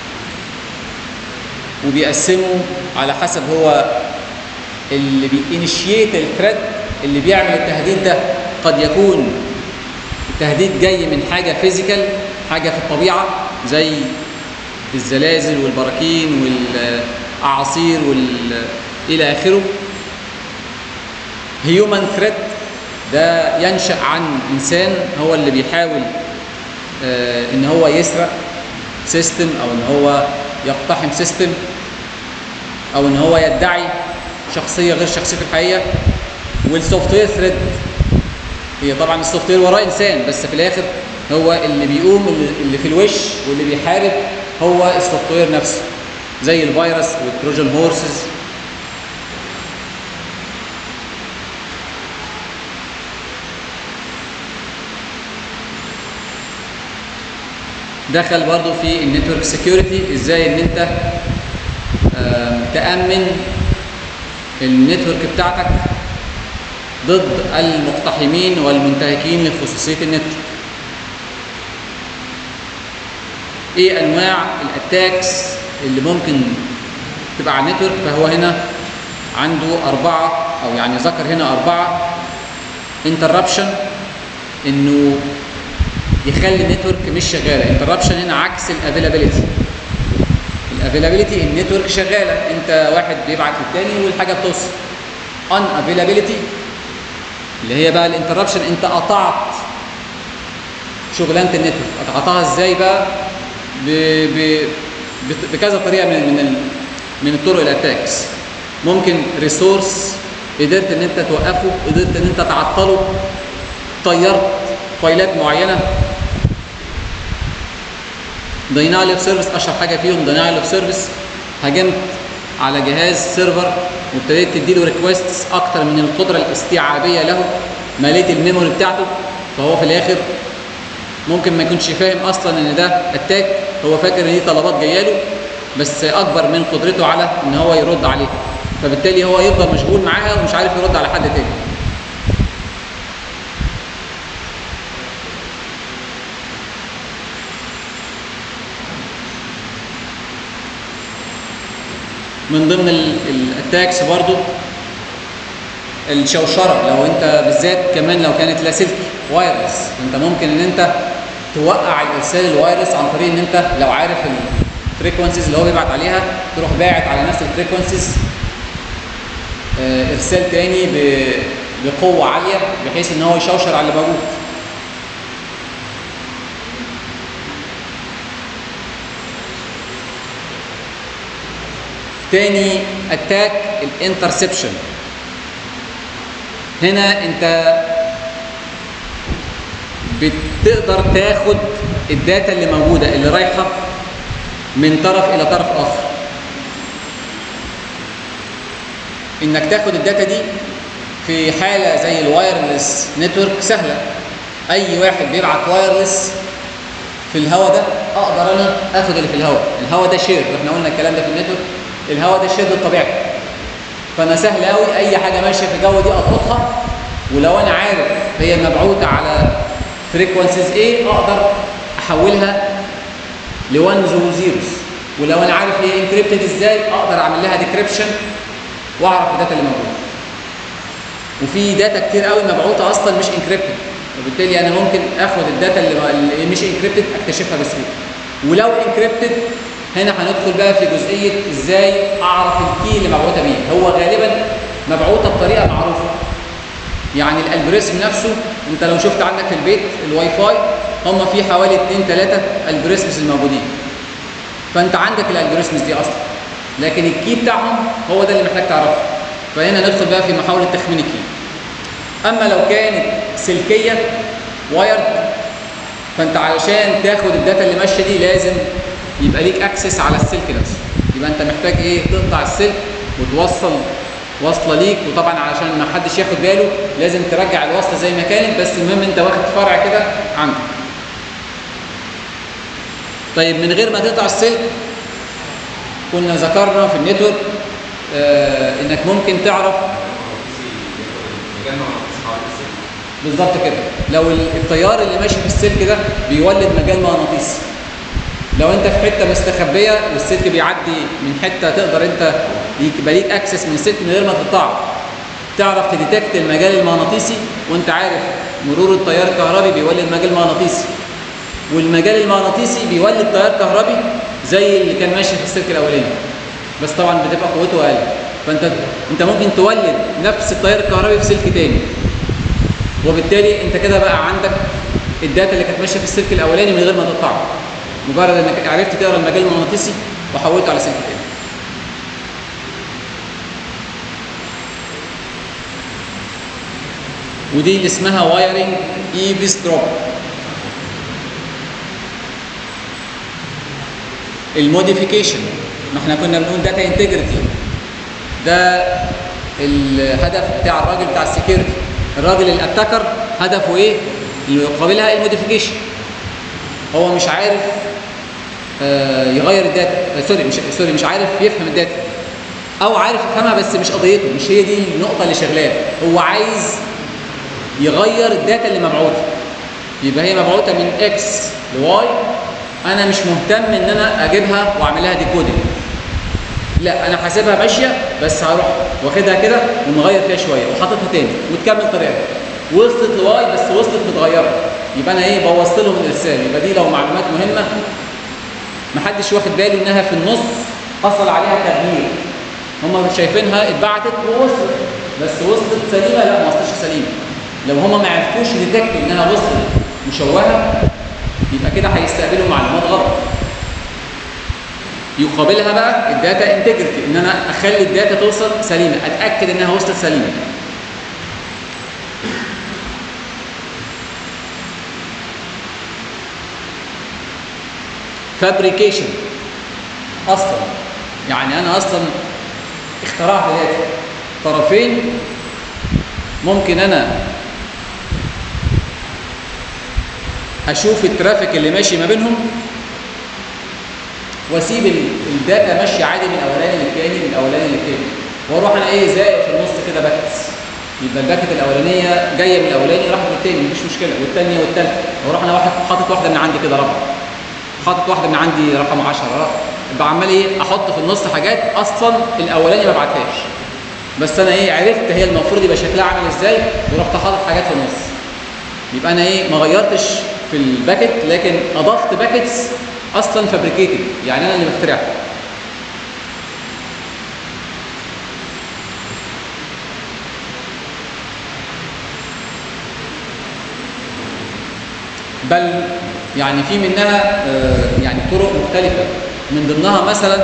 وبيقسمه على حسب هو اللي بينيشيت الثريت اللي بيعمل التهديد ده قد يكون التهديد جاي من حاجه فيزيكال حاجه في الطبيعه زي الزلازل والبراكين والاعاصير وال الى اخره هيومن ثريت ده ينشا عن انسان هو اللي بيحاول آه ان هو يسرق سيستم او ان هو يقتحم سيستم او ان هو يدعي شخصيه غير شخصيه في الحقيقه والسوفت وير ثريد هي طبعا السوفت وير وراه انسان بس في الاخر هو اللي بيقوم اللي- اللي في الوش واللي بيحارب هو السوفت وير نفسه زي الفيروس والتروجن هورسز دخل برضو في النتورك سيكيورتي ازاي ان انت آم، تامن النتورك بتاعتك ضد المقتحمين والمنتهكين لخصوصيه النتورك ايه انواع الاتاكس اللي ممكن تبقى على النتورك فهو هنا عنده اربعه او يعني ذكر هنا اربعه انتربشن انه يخلي النتورك مش شغاله انتربشن هنا عكس الافيلابيلتي الافيلابيلتي النتورك شغاله انت واحد بيبعت للتاني والحاجه بتوصل ان افيلابيلتي اللي هي بقى الانتربشن انت قطعت شغلانه النتورك قطعتها ازاي بقى ب... ب... بت- بكذا طريقه من من ال... من الطرق الاتاكس ممكن ريسورس قدرت ان انت توقفه قدرت ان انت تعطله طيرت فايلات معينه دينايل اوف سيرفيس اشهر حاجه فيهم دينايل اوف سيرفيس هاجمت على جهاز سيرفر وابتديت تديله ريكويستس اكتر من القدره الاستيعابيه له مليت الميموري بتاعته فهو في الاخر ممكن ما يكونش فاهم اصلا ان ده اتاك هو فاكر ان دي طلبات جايه له بس اكبر من قدرته على ان هو يرد عليها فبالتالي هو يفضل مشغول معاها ومش عارف يرد على حد تاني من ضمن الاتاكس برضو الشوشره لو انت بالذات كمان لو كانت لاسلكي وايرلس انت ممكن ان انت توقع الارسال الوايرلس عن طريق ان انت لو عارف الفريكونسيز اللي هو بيبعت عليها تروح باعت على نفس الفريكونسيز ارسال تاني ب- بقوه عاليه بحيث ان هو يشوشر على اللي موجود تاني اتاك الانترسبشن هنا انت بتقدر تاخد الداتا اللي موجوده اللي رايحه من طرف الى طرف اخر انك تاخد الداتا دي في حاله زي الوايرلس نتورك سهله اي واحد بيبعت وايرلس في الهواء ده اقدر انا اخد اللي في الهواء الهواء ده شير احنا قلنا الكلام ده في النتورك الهواء ده شير بالطبيعه فانا سهل قوي اي حاجه ماشيه في الجو دي القطها ولو انا عارف هي مبعوثه على فريكونسيز ايه اقدر احولها لونز وزيروز ولو انا عارف هي انكريبتد ازاي اقدر اعمل لها ديكريبشن واعرف الداتا اللي موجوده وفي داتا كتير قوي مبعوثه اصلا مش انكريبتد وبالتالي انا ممكن اخد الداتا اللي اللي مش انكريبتد اكتشفها بسهوله ولو انكريبتد هنا هندخل بقى في جزئيه ازاي اعرف الكي اللي مبعوثه بيه هو غالبا مبعوثه بطريقه معروفه يعني الالجوريثم نفسه انت لو شفت عندك في البيت الواي فاي هم في حوالي 2 3 الجوريثمز الموجودين فانت عندك الالجوريثمز دي اصلا لكن الكي بتاعهم هو ده اللي محتاج تعرفه فهنا ندخل بقى في محاوله تخمين الكي اما لو كانت سلكيه وايرد فانت علشان تاخد الداتا اللي ماشيه دي لازم يبقى ليك اكسس على السلك نفسه يبقى انت محتاج ايه تقطع السلك وتوصل واصله ليك وطبعا علشان ما حدش ياخد باله لازم ترجع الوصله زي ما كانت بس المهم انت واخد فرع كده عندك طيب من غير ما تقطع السلك كنا ذكرنا في النتورك آه انك ممكن تعرف بالظبط كده لو التيار اللي ماشي في السلك ده بيولد مجال مغناطيسي لو انت في حته مستخبيه والسلك بيعدي من حته تقدر انت يبقى ليك اكسس من السلك من غير ما تقطعه تعرف تديتكت المجال المغناطيسي وانت عارف مرور التيار الكهربي بيولد مجال مغناطيسي والمجال المغناطيسي بيولد تيار كهربي زي اللي كان ماشي في السلك الاولاني بس طبعا بتبقى قوته اقل فانت انت ممكن تولد نفس التيار الكهربي في سلك تاني وبالتالي انت كده بقى عندك الداتا اللي كانت ماشيه في السلك الاولاني من غير ما تقطعه مجرد انك عرفت تقرا المجال المغناطيسي وحولته على سلك تاني ودي اللي اسمها وايرنج ايفيس دروب الموديفيكيشن ما احنا كنا بنقول داتا انتجريتي ده الهدف بتاع الراجل بتاع السكيورتي الراجل الاتاكر هدفه ايه اللي يقابلها الموديفيكيشن هو مش عارف آه يغير الداتا آه سوري مش سوري مش عارف يفهم الداتا او عارف يفهمها بس مش قضيته مش هي دي النقطه اللي شغلاه هو عايز يغير الداتا اللي مبعوثه يبقى هي مبعوثه من اكس لواي انا مش مهتم ان انا اجيبها واعمل لها ديكودنج لا انا حاسبها ماشيه بس هروح واخدها كده ومغير فيها شويه وحاططها تاني وتكمل طريقتها وصلت لواي بس وصلت متغيره يبقى انا ايه بوظت لهم الارسال يبقى دي لو معلومات مهمه محدش واخد باله انها في النص حصل عليها تغيير هم شايفينها اتبعتت ووصلت بس وصلت سليمه لا ما وصلتش سليمه لو هم ما عرفوش يديتكتوا انها وصلت مشوهه يبقى كده هيستقبلوا معلومات غلط يقابلها بقى الداتا انتجريتي ان انا اخلي الداتا توصل سليمه اتاكد انها وصلت سليمه فابريكيشن اصلا يعني انا اصلا اخترعت داتا طرفين ممكن انا اشوف الترافيك اللي ماشي ما بينهم واسيب ال- الداتا ماشيه عادي من الاولاني للتاني من الاولاني للتاني واروح انا ايه زائق في النص كده باكتس يبقى الباكت الاولانيه جايه من الاولاني راحت للتاني مفيش مشكله والثانيه والثالثه واروح انا واحد حاطط واحده من عندي كده رابعه حاطط واحده من عندي رقم 10 يبقى عمال ايه احط في النص حاجات اصلا الاولاني ما بعتهاش بس انا ايه عرفت هي المفروض يبقى شكلها عامل ازاي ورحت حاطط حاجات في النص يبقى انا ايه ما غيرتش في الباكت لكن اضفت باكتس اصلا فابريكيتد يعني انا اللي مخترعها بل يعني في منها آه، يعني طرق مختلفة من ضمنها مثلا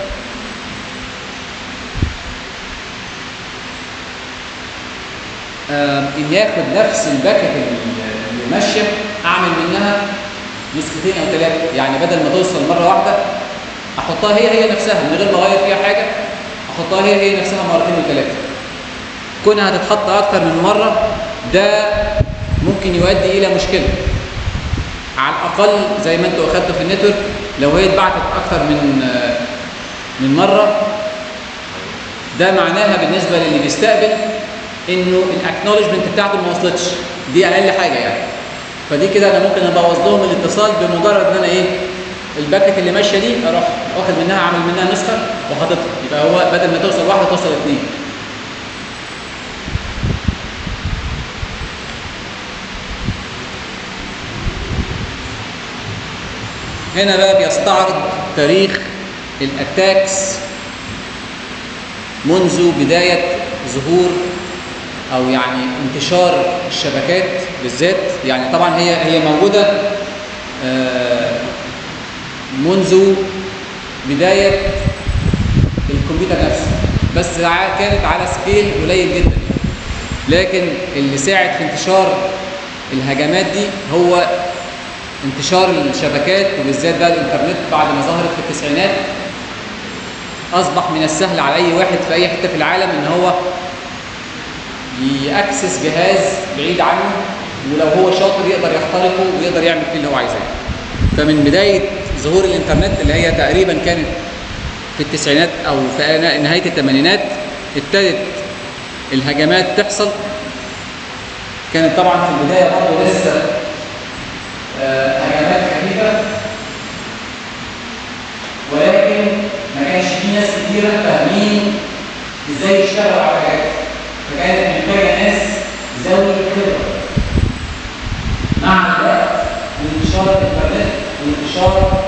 آه، ان ياخد نفس الباكت اللي ماشيه اعمل منها نسختين او ثلاثه يعني بدل ما توصل مره واحده احطها هي هي نفسها من غير ما اغير فيها حاجه احطها هي هي نفسها مرتين وثلاثه كونها هتتحط اكتر من مره ده ممكن يؤدي الى مشكله على الاقل زي ما انتوا اخدتوا في النتورك لو هي اتبعتت اكتر من آه، من مره ده معناها بالنسبه للي بيستقبل انه الاكنولجمنت بتاعته ما وصلتش دي اقل حاجه يعني فدي كده انا ممكن ابوظ لهم الاتصال بمجرد ان انا ايه الباكت اللي ماشيه دي اروح واخد منها عامل منها نسخه وحاططها يبقى هو بدل ما توصل واحده توصل اثنين هنا بقى بيستعرض تاريخ الاتاكس منذ بداية ظهور أو يعني انتشار الشبكات بالذات يعني طبعا هي هي موجودة آه، منذ بداية الكمبيوتر نفسه بس ع- كانت على سكيل قليل جدا لكن اللي ساعد في انتشار الهجمات دي هو انتشار الشبكات وبالذات بقى الانترنت بعد ما ظهرت في التسعينات اصبح من السهل على اي واحد في اي حته في العالم ان هو ياكسس جهاز بعيد عنه ولو هو شاطر يقدر يخترقه ويقدر يعمل فيه اللي هو عايزاه فمن بدايه ظهور الانترنت اللي هي تقريبا كانت في التسعينات او في نهايه الثمانينات ابتدت الهجمات تحصل كانت طبعا في البدايه برضه لسه آه، هجمات خفيفه ولكن ما كانش في ناس كتيره فاهمين ازاي يشتغلوا على حاجات فكانت محتاجه ناس ذوي خبره مع الوقت وانتشار الانترنت وانتشار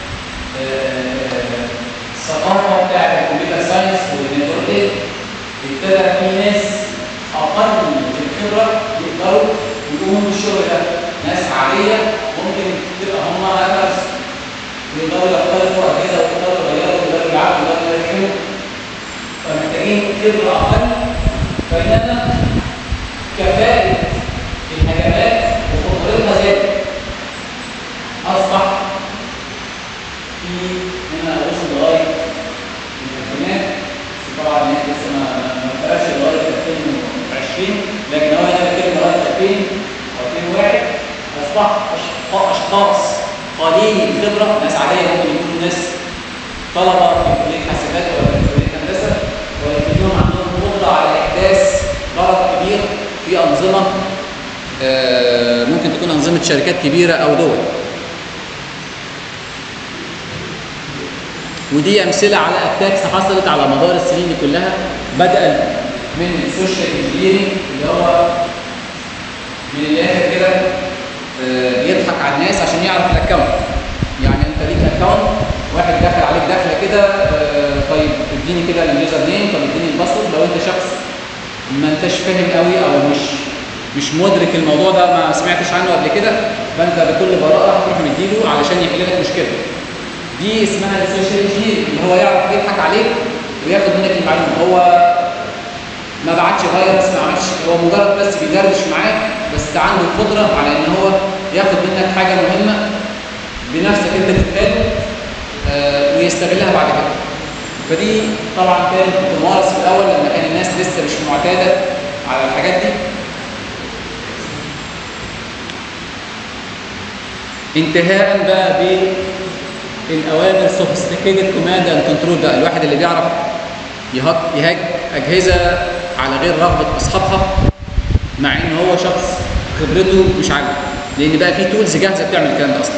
آه، الثقافه بتاعت الكمبيوتر ساينس والنتورك ابتدى في ناس اقل في الخبره يقدروا يقوموا بالشغل ده ناس عاديه ممكن تبقى هم هاكرز ويقدروا يختلفوا اجهزه ويقدروا يغيروا ويقدروا يلعبوا ويقدروا يركبوا فمحتاجين خبره اقل بينما كفاءه الهجمات وخطورتها زادت اصبح في هنا وصل لغايه الالفينات طبعا الناس لسه ما ما- ما ابتداش لغايه 2020 لكن هو هنا بيتكلم لغايه 2000 او 2001 اصبح أشخ- اشخاص قليلي الخبره ناس عاديه ممكن يكونوا ناس طلبه في كليه حاسبات ولا في كليه هندسه ولكن لهم عندهم قدره على احداث غلط كبير في انظمه آه، ممكن تكون انظمه شركات كبيره او دول ودي امثله على اتاكس حصلت على مدار السنين دي كلها بدءا من السوشيال انجينيرنج اللي هو من الاخر كده آه، بيضحك على الناس عشان يعرف الاكونت يعني انت ليك اكونت واحد دخل عليك دخله كده آه، طيب اديني كده اليوزر نيم طب اديني الباسورد لو انت شخص ما انتش فاهم قوي او مش مش مدرك الموضوع ده ما سمعتش عنه قبل كده فانت بكل براءه هتروح مديله علشان يحل لك مشكله دي اسمها السوشيال انجينير اللي هو يعرف يضحك عليك وياخد منك المعلومه هو ما بعتش فيروس ما عملش هو مجرد بس بيدردش معاك بس عنده القدره على ان هو ياخد منك حاجه مهمه بنفسك انت تتقال آه ويستغلها بعد كده فدي طبعا كانت بتمارس في الاول لما كان الناس لسه مش معتاده على الحاجات دي انتهاء بقى بالاوامر سوفيستيكيتد كوماند اند كنترول بقى الواحد اللي بيعرف يهج يهاج اجهزه على غير رغبه اصحابها مع ان هو شخص خبرته مش عاليه لان بقى في تولز جاهزه بتعمل الكلام ده اصلا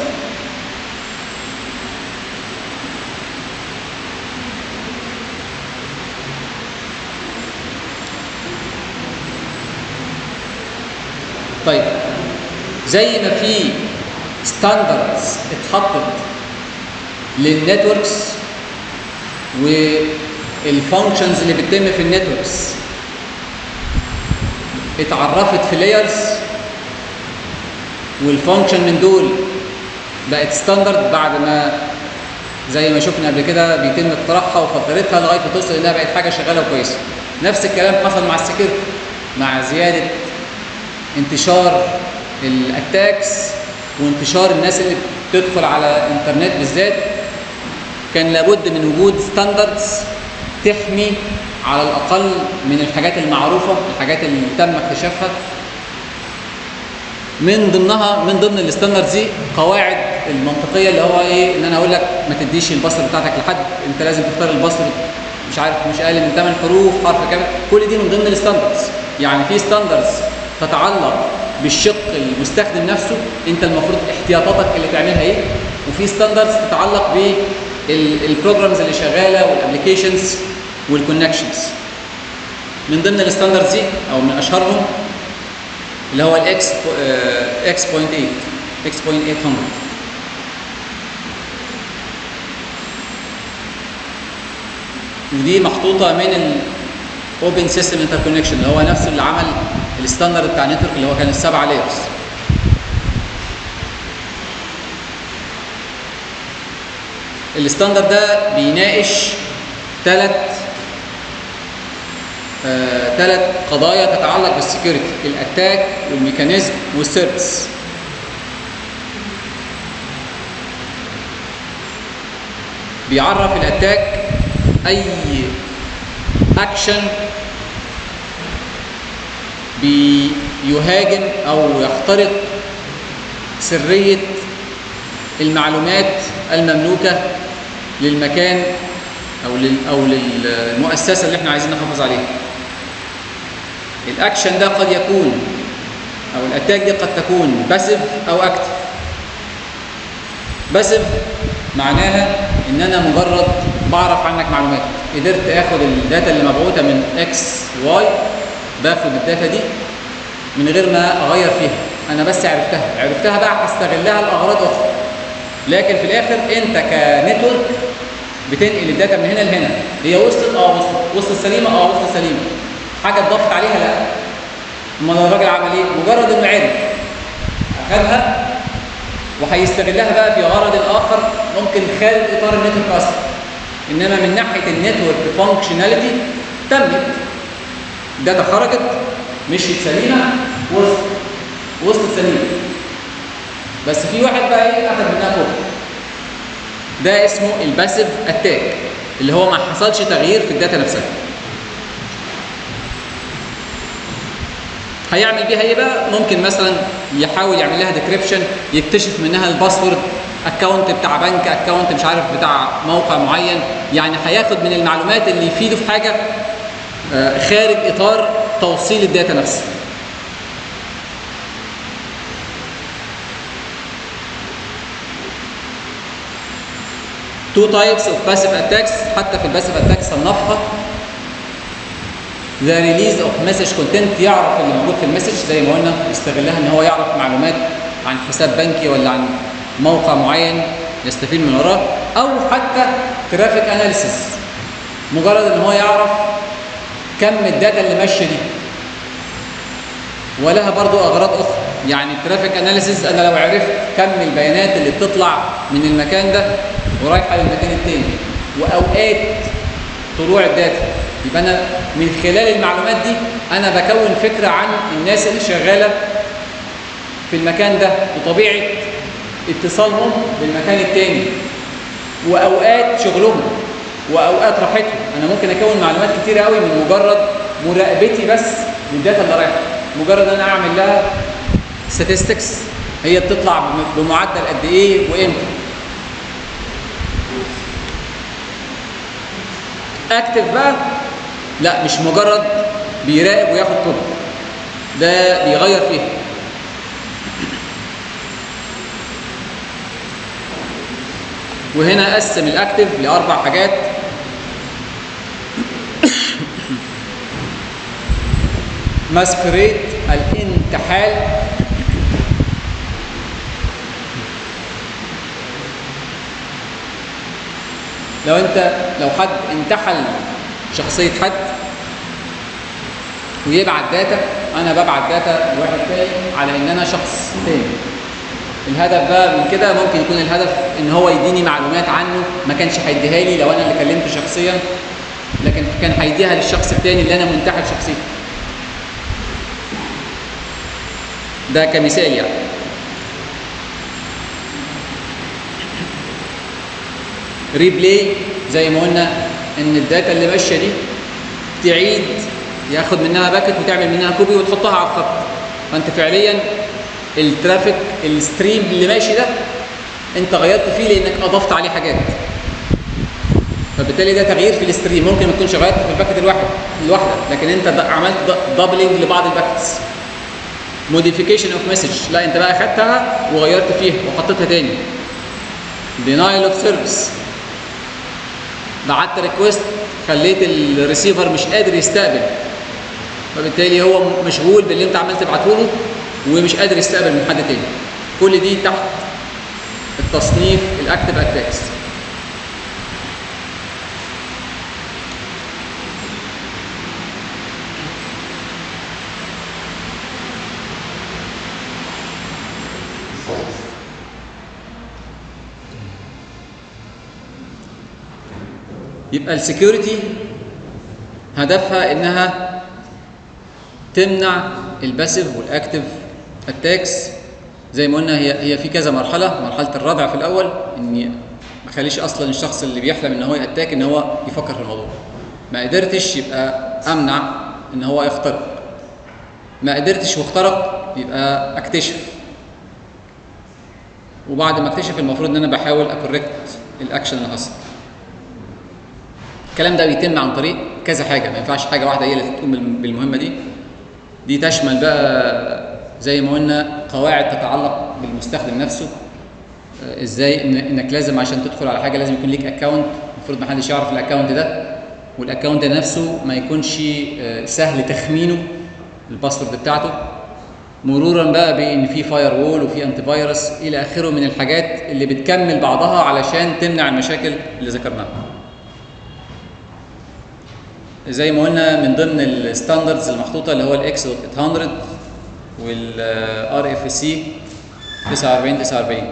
طيب زي ما في ستاندردز اتحطت للنتوركس والفانكشنز اللي بتتم في النتوركس اتعرفت في لايرز والفانكشن من دول بقت ستاندرد بعد ما زي ما شفنا قبل كده بيتم اقتراحها وفلترتها لغايه ما توصل انها بقت حاجه شغاله وكويسه. نفس الكلام حصل مع السكيورتي مع زياده انتشار الاتاكس وانتشار الناس اللي بتدخل على الانترنت بالذات كان لابد من وجود ستاندردز تحمي على الاقل من الحاجات المعروفه الحاجات اللي تم اكتشافها من ضمنها من ضمن الستاندردز دي قواعد المنطقيه اللي هو ايه ان انا اقول لك ما تديش الباسورد بتاعتك لحد انت لازم تختار الباسورد مش عارف مش اقل من 8 حروف حرف كامل كل دي من ضمن الستاندردز يعني في ستاندردز تتعلق بالشق المستخدم نفسه انت المفروض احتياطاتك اللي تعملها ايه وفي ستاندردز تتعلق بالبروجرامز اللي شغاله والابلكيشنز والكونكشنز من ضمن الستاندردز دي او من اشهرهم اللي هو الاكس اكس بوينت 8 اكس بوينت 800 ودي محطوطه من الاوبن سيستم انتركونكشن اللي هو نفسه اللي عمل الستاندرد بتاع النتورك اللي هو كان السبعه لايرز الستاندرد ده بيناقش ثلاث ثلاث آه قضايا تتعلق بالسكيورتي الاتاك والميكانيزم والسيرفيس بيعرف الاتاك اي اكشن بيهاجم او يخترق سريه المعلومات المملوكه للمكان او لل او للمؤسسه اللي احنا عايزين نحافظ عليها. الاكشن ده قد يكون او الاتاك دي قد تكون باسيف او اكتف. باسيف معناها ان انا مجرد بعرف عنك معلومات قدرت اخد الداتا اللي مبعوثه من اكس واي باخد الداتا دي من غير ما اغير فيها انا بس عرفتها عرفتها بقى هستغلها لاغراض اخرى لكن في الاخر انت كنتورك بتنقل الداتا من هنا لهنا هي وصلت اه وصلت وصلت سليمه اه وصلت سليمه حاجه اتضافت عليها لا امال الراجل عمل ايه مجرد انه عرف اخذها وهيستغلها بقى في غرض اخر ممكن خارج اطار النتورك اصلا انما من ناحيه النتورك فانكشناليتي تمت الداتا خرجت مشيت سليمه وصلت وصلت سليمه بس في واحد بقى ايه اخذ منها كوبي ده اسمه الباسيف اتاك اللي هو ما حصلش تغيير في الداتا نفسها هيعمل بيها ايه بقى ممكن مثلا يحاول يعمل لها ديكريبشن يكتشف منها الباسورد اكونت بتاع بنك اكونت مش عارف بتاع موقع معين يعني هياخد من المعلومات اللي يفيده في حاجه خارج اطار توصيل الداتا نفسها two types of passive attacks حتى في الباسيف اتاك صنفها the release of message content يعرف اللي موجود في المسج زي ما قلنا يستغلها ان هو يعرف معلومات عن حساب بنكي ولا عن موقع معين يستفيد من وراه او حتى ترافيك اناليسيس مجرد ان هو يعرف كم الداتا اللي ماشيه دي ولها برضو اغراض اخرى يعني الترافيك اناليسيس انا لو عرفت كم البيانات اللي بتطلع من المكان ده ورايحه للمكان التاني واوقات طلوع الداتا يبقى انا من خلال المعلومات دي انا بكون فكره عن الناس اللي شغاله في المكان ده وطبيعه اتصالهم بالمكان التاني واوقات شغلهم واوقات راحتهم انا ممكن اكون معلومات كتير قوي من مجرد مراقبتي بس للداتا اللي رايحه مجرد ان انا اعمل لها statistics هي بتطلع بم- بمعدل قد ايه وامتى اكتف بقى لا مش مجرد بيراقب وياخد كود ده بيغير فيها وهنا قسم الاكتف لاربع حاجات ماسكريت الانتحال لو انت لو حد انتحل شخصية حد ويبعت داتا انا ببعت داتا لواحد تاني على ان انا شخص تاني الهدف بقى من كده ممكن يكون الهدف ان هو يديني معلومات عنه ما كانش هيديها لي لو انا اللي كلمته شخصيا لكن كان هيديها للشخص التاني اللي انا منتحل شخصيته ده كمثال يعني ريبلاي زي ما قلنا ان الداتا اللي ماشيه دي تعيد ياخد منها باكت وتعمل منها كوبي وتحطها على الخط فانت فعليا الترافيك الستريم اللي ماشي ده انت غيرت فيه لانك اضفت عليه حاجات فبالتالي ده تغيير في الستريم ممكن ما تكونش غيرت في الباكت الواحد الواحده لكن انت د- عملت دبلنج لبعض الباكتس موديفيكيشن اوف مسج لا انت بقى خدتها وغيرت فيها وحطيتها تاني denial اوف سيرفيس بعت ريكوست خليت الريسيفر مش قادر يستقبل فبالتالي هو مشغول باللي انت عمال تبعته له ومش قادر يستقبل من حد تاني كل دي تحت التصنيف الاكتف اتاكس يبقى السكيورتي هدفها انها تمنع الباسيف والاكتف اتاكس زي ما قلنا هي هي في كذا مرحله مرحله الردع في الاول اني ما اخليش اصلا الشخص اللي بيحلم ان هو ياتاك ان هو يفكر في الموضوع ما قدرتش يبقى امنع ان هو يخترق ما قدرتش واخترق يبقى اكتشف وبعد ما اكتشف المفروض ان انا بحاول اكوركت الاكشن اللي حصل الكلام ده بيتم عن طريق كذا حاجه ما ينفعش حاجه واحده هي اللي تقوم بالم- بالمهمه دي دي تشمل بقى زي ما قلنا قواعد تتعلق بالمستخدم نفسه آه، ازاي إن انك لازم عشان تدخل على حاجه لازم يكون ليك اكونت المفروض ما حدش يعرف الاكونت ده والاكونت ده نفسه ما يكونش آه، سهل تخمينه الباسورد بتاعته مرورا بقى بان في فاير وول وفي انتي فيروس الى اخره من الحاجات اللي بتكمل بعضها علشان تمنع المشاكل اللي ذكرناها زي ما قلنا من ضمن الستاندردز المحطوطه اللي هو الاكس 800 والار اف سي 49 49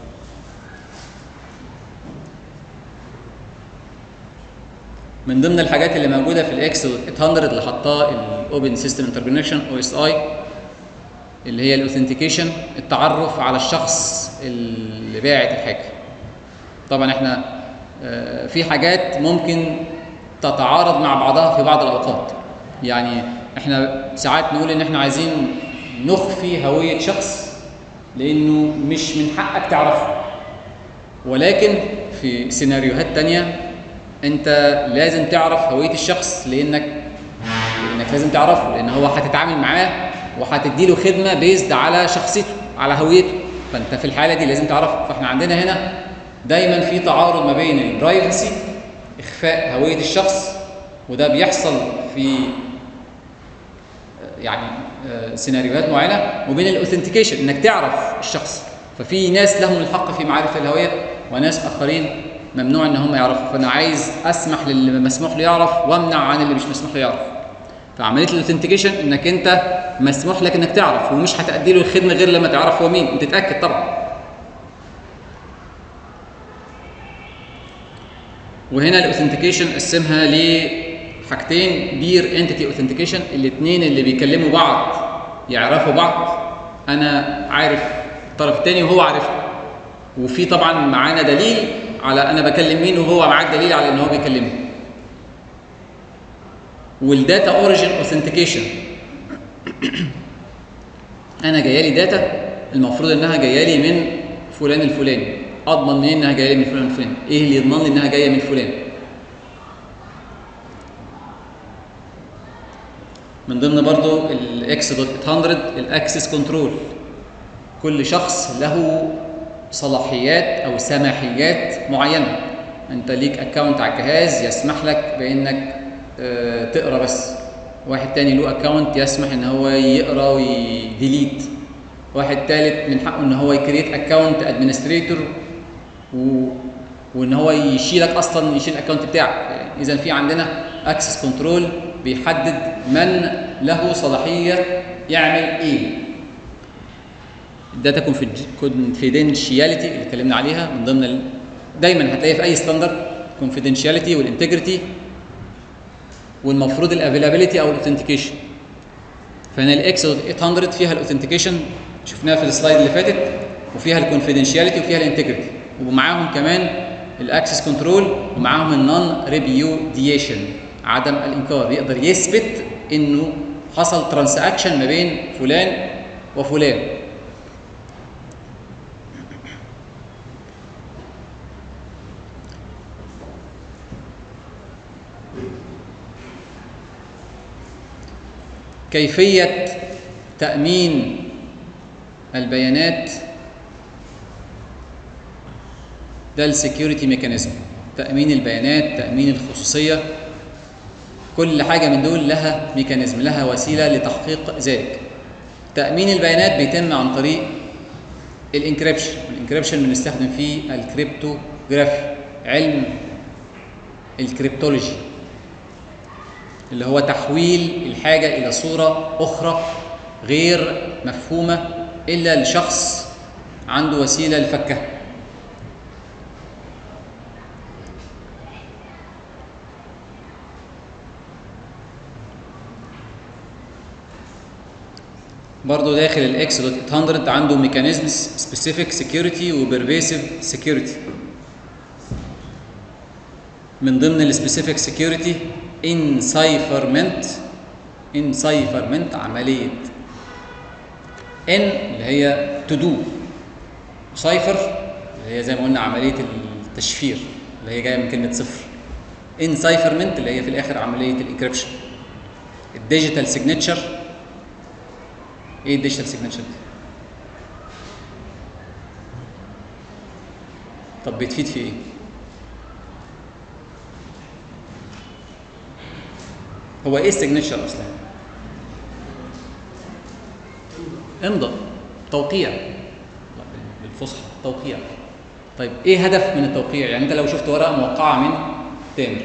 من ضمن الحاجات اللي موجوده في الاكس 800 اللي حطاه الاوبن سيستم انتركونكشن او اس اي اللي هي الاوثنتيكيشن التعرف على الشخص اللي باعت الحاجه طبعا احنا آه، في حاجات ممكن تتعارض مع بعضها في بعض الاوقات يعني احنا ساعات نقول ان احنا عايزين نخفي هويه شخص لانه مش من حقك تعرفه ولكن في سيناريوهات تانية انت لازم تعرف هويه الشخص لانك لانك لازم تعرفه لان هو هتتعامل معاه وهتدي له خدمه بيزد على شخصيته على هويته فانت في الحاله دي لازم تعرفه فاحنا عندنا هنا دايما في تعارض ما بين البرايفسي اخفاء هويه الشخص وده بيحصل في يعني آه، سيناريوهات معينه وبين الاوثنتيكيشن انك تعرف الشخص ففي ناس لهم الحق في معرفه الهويه وناس اخرين ممنوع ان هم يعرفوا فانا عايز اسمح للي مسموح له يعرف وامنع عن اللي مش مسموح له يعرف فعمليه الاوثنتيكيشن انك انت مسموح لك انك تعرف ومش هتأدي له الخدمه غير لما تعرف هو مين وتتاكد طبعا وهنا الاوثنتيكيشن قسمها لحاجتين بير انتيتي اوثنتيكيشن الاثنين اللي بيكلموا بعض يعرفوا بعض انا عارف الطرف الثاني وهو عارفه وفي طبعا معانا دليل على انا بكلم مين وهو معاه دليل على ان هو بيكلمني والداتا اوريجين اوثنتيكيشن انا جايه لي داتا المفروض انها جايه لي من فلان الفلاني اضمن منين انها جايه لي من فلان الفلاني ايه اللي يضمن لي انها جايه من فلان من ضمن برضو الاكس دوت 800 الاكسس كنترول كل شخص له صلاحيات او سماحيات معينه انت ليك اكونت على الجهاز يسمح لك بانك آه، تقرا بس واحد تاني له اكونت يسمح ان هو يقرا ويديليت واحد تالت من حقه ان هو يكريت اكونت ادمنستريتور و... وان هو يشيلك اصلا يشيل الاكونت بتاعك يعني اذا في عندنا اكسس كنترول بيحدد من له صلاحيه يعمل ايه الداتا كونفيدنشياليتي اللي اتكلمنا عليها من ضمن ال... دايما هتلاقيها في اي ستاندرد كونفيدنشياليتي والانتجريتي والمفروض الافيلابيلتي او الاوثنتيكيشن فهنا الاكس 800 فيها الاوثنتيكيشن شفناها في السلايد اللي فاتت وفيها الكونفيدنشياليتي وفيها الانتجريتي ومعاهم كمان الاكسس كنترول ومعاهم النون ريبيوديشن عدم الانكار يقدر يثبت انه حصل ترانزاكشن ما بين فلان وفلان كيفية تأمين البيانات ده السكيورتي ميكانيزم تأمين البيانات تأمين الخصوصية كل حاجة من دول لها ميكانيزم لها وسيلة لتحقيق ذلك تأمين البيانات بيتم عن طريق الانكريبشن والانكريبشن بنستخدم فيه الكريبتوغرافي علم الكريبتولوجي اللي هو تحويل الحاجة إلى صورة أخرى غير مفهومة إلا لشخص عنده وسيلة لفكها برضه داخل الاكس دوت 800 عنده ميكانيزمز سبيسيفيك سكيورتي وبرفيسيف سكيورتي من ضمن السبيسيفيك سكيورتي انسايفرمنت انسايفرمنت عمليه ان اللي هي تو دو سايفر اللي هي زي ما قلنا عمليه التشفير اللي هي جايه من كلمه صفر انسايفرمنت اللي هي في الاخر عمليه الانكريبشن الديجيتال سيجنتشر ايه الديجيتال سيجنتشر دي طب بتفيد في ايه هو ايه السيجنتشر اصلا امضى توقيع بالفصحى توقيع طيب ايه هدف من التوقيع يعني انت لو شفت ورقه موقعه من تامر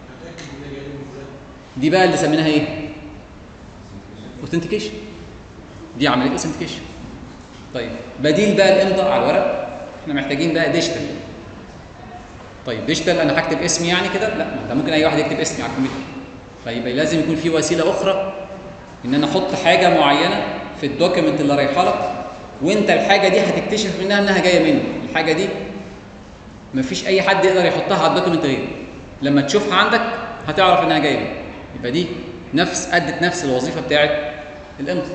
دي بقى اللي سميناها ايه اوثنتيكيشن دي عمليه اوثنتيكيشن طيب بديل بقى الامضاء على الورق احنا محتاجين بقى ديجيتال طيب ديجيتال انا هكتب اسمي يعني كده لا ما انت ممكن اي واحد يكتب اسمي على الكمبيوتر فيبقى لازم يكون في وسيله اخرى ان انا احط حاجه معينه في الدوكيمنت اللي رايحه لك وانت الحاجه دي هتكتشف منها انها جايه منه الحاجه دي مفيش اي حد يقدر يحطها على الدوكيمنت غيرك لما تشوفها عندك هتعرف انها جايه منه يبقى دي نفس ادت نفس الوظيفه بتاعت الامضاء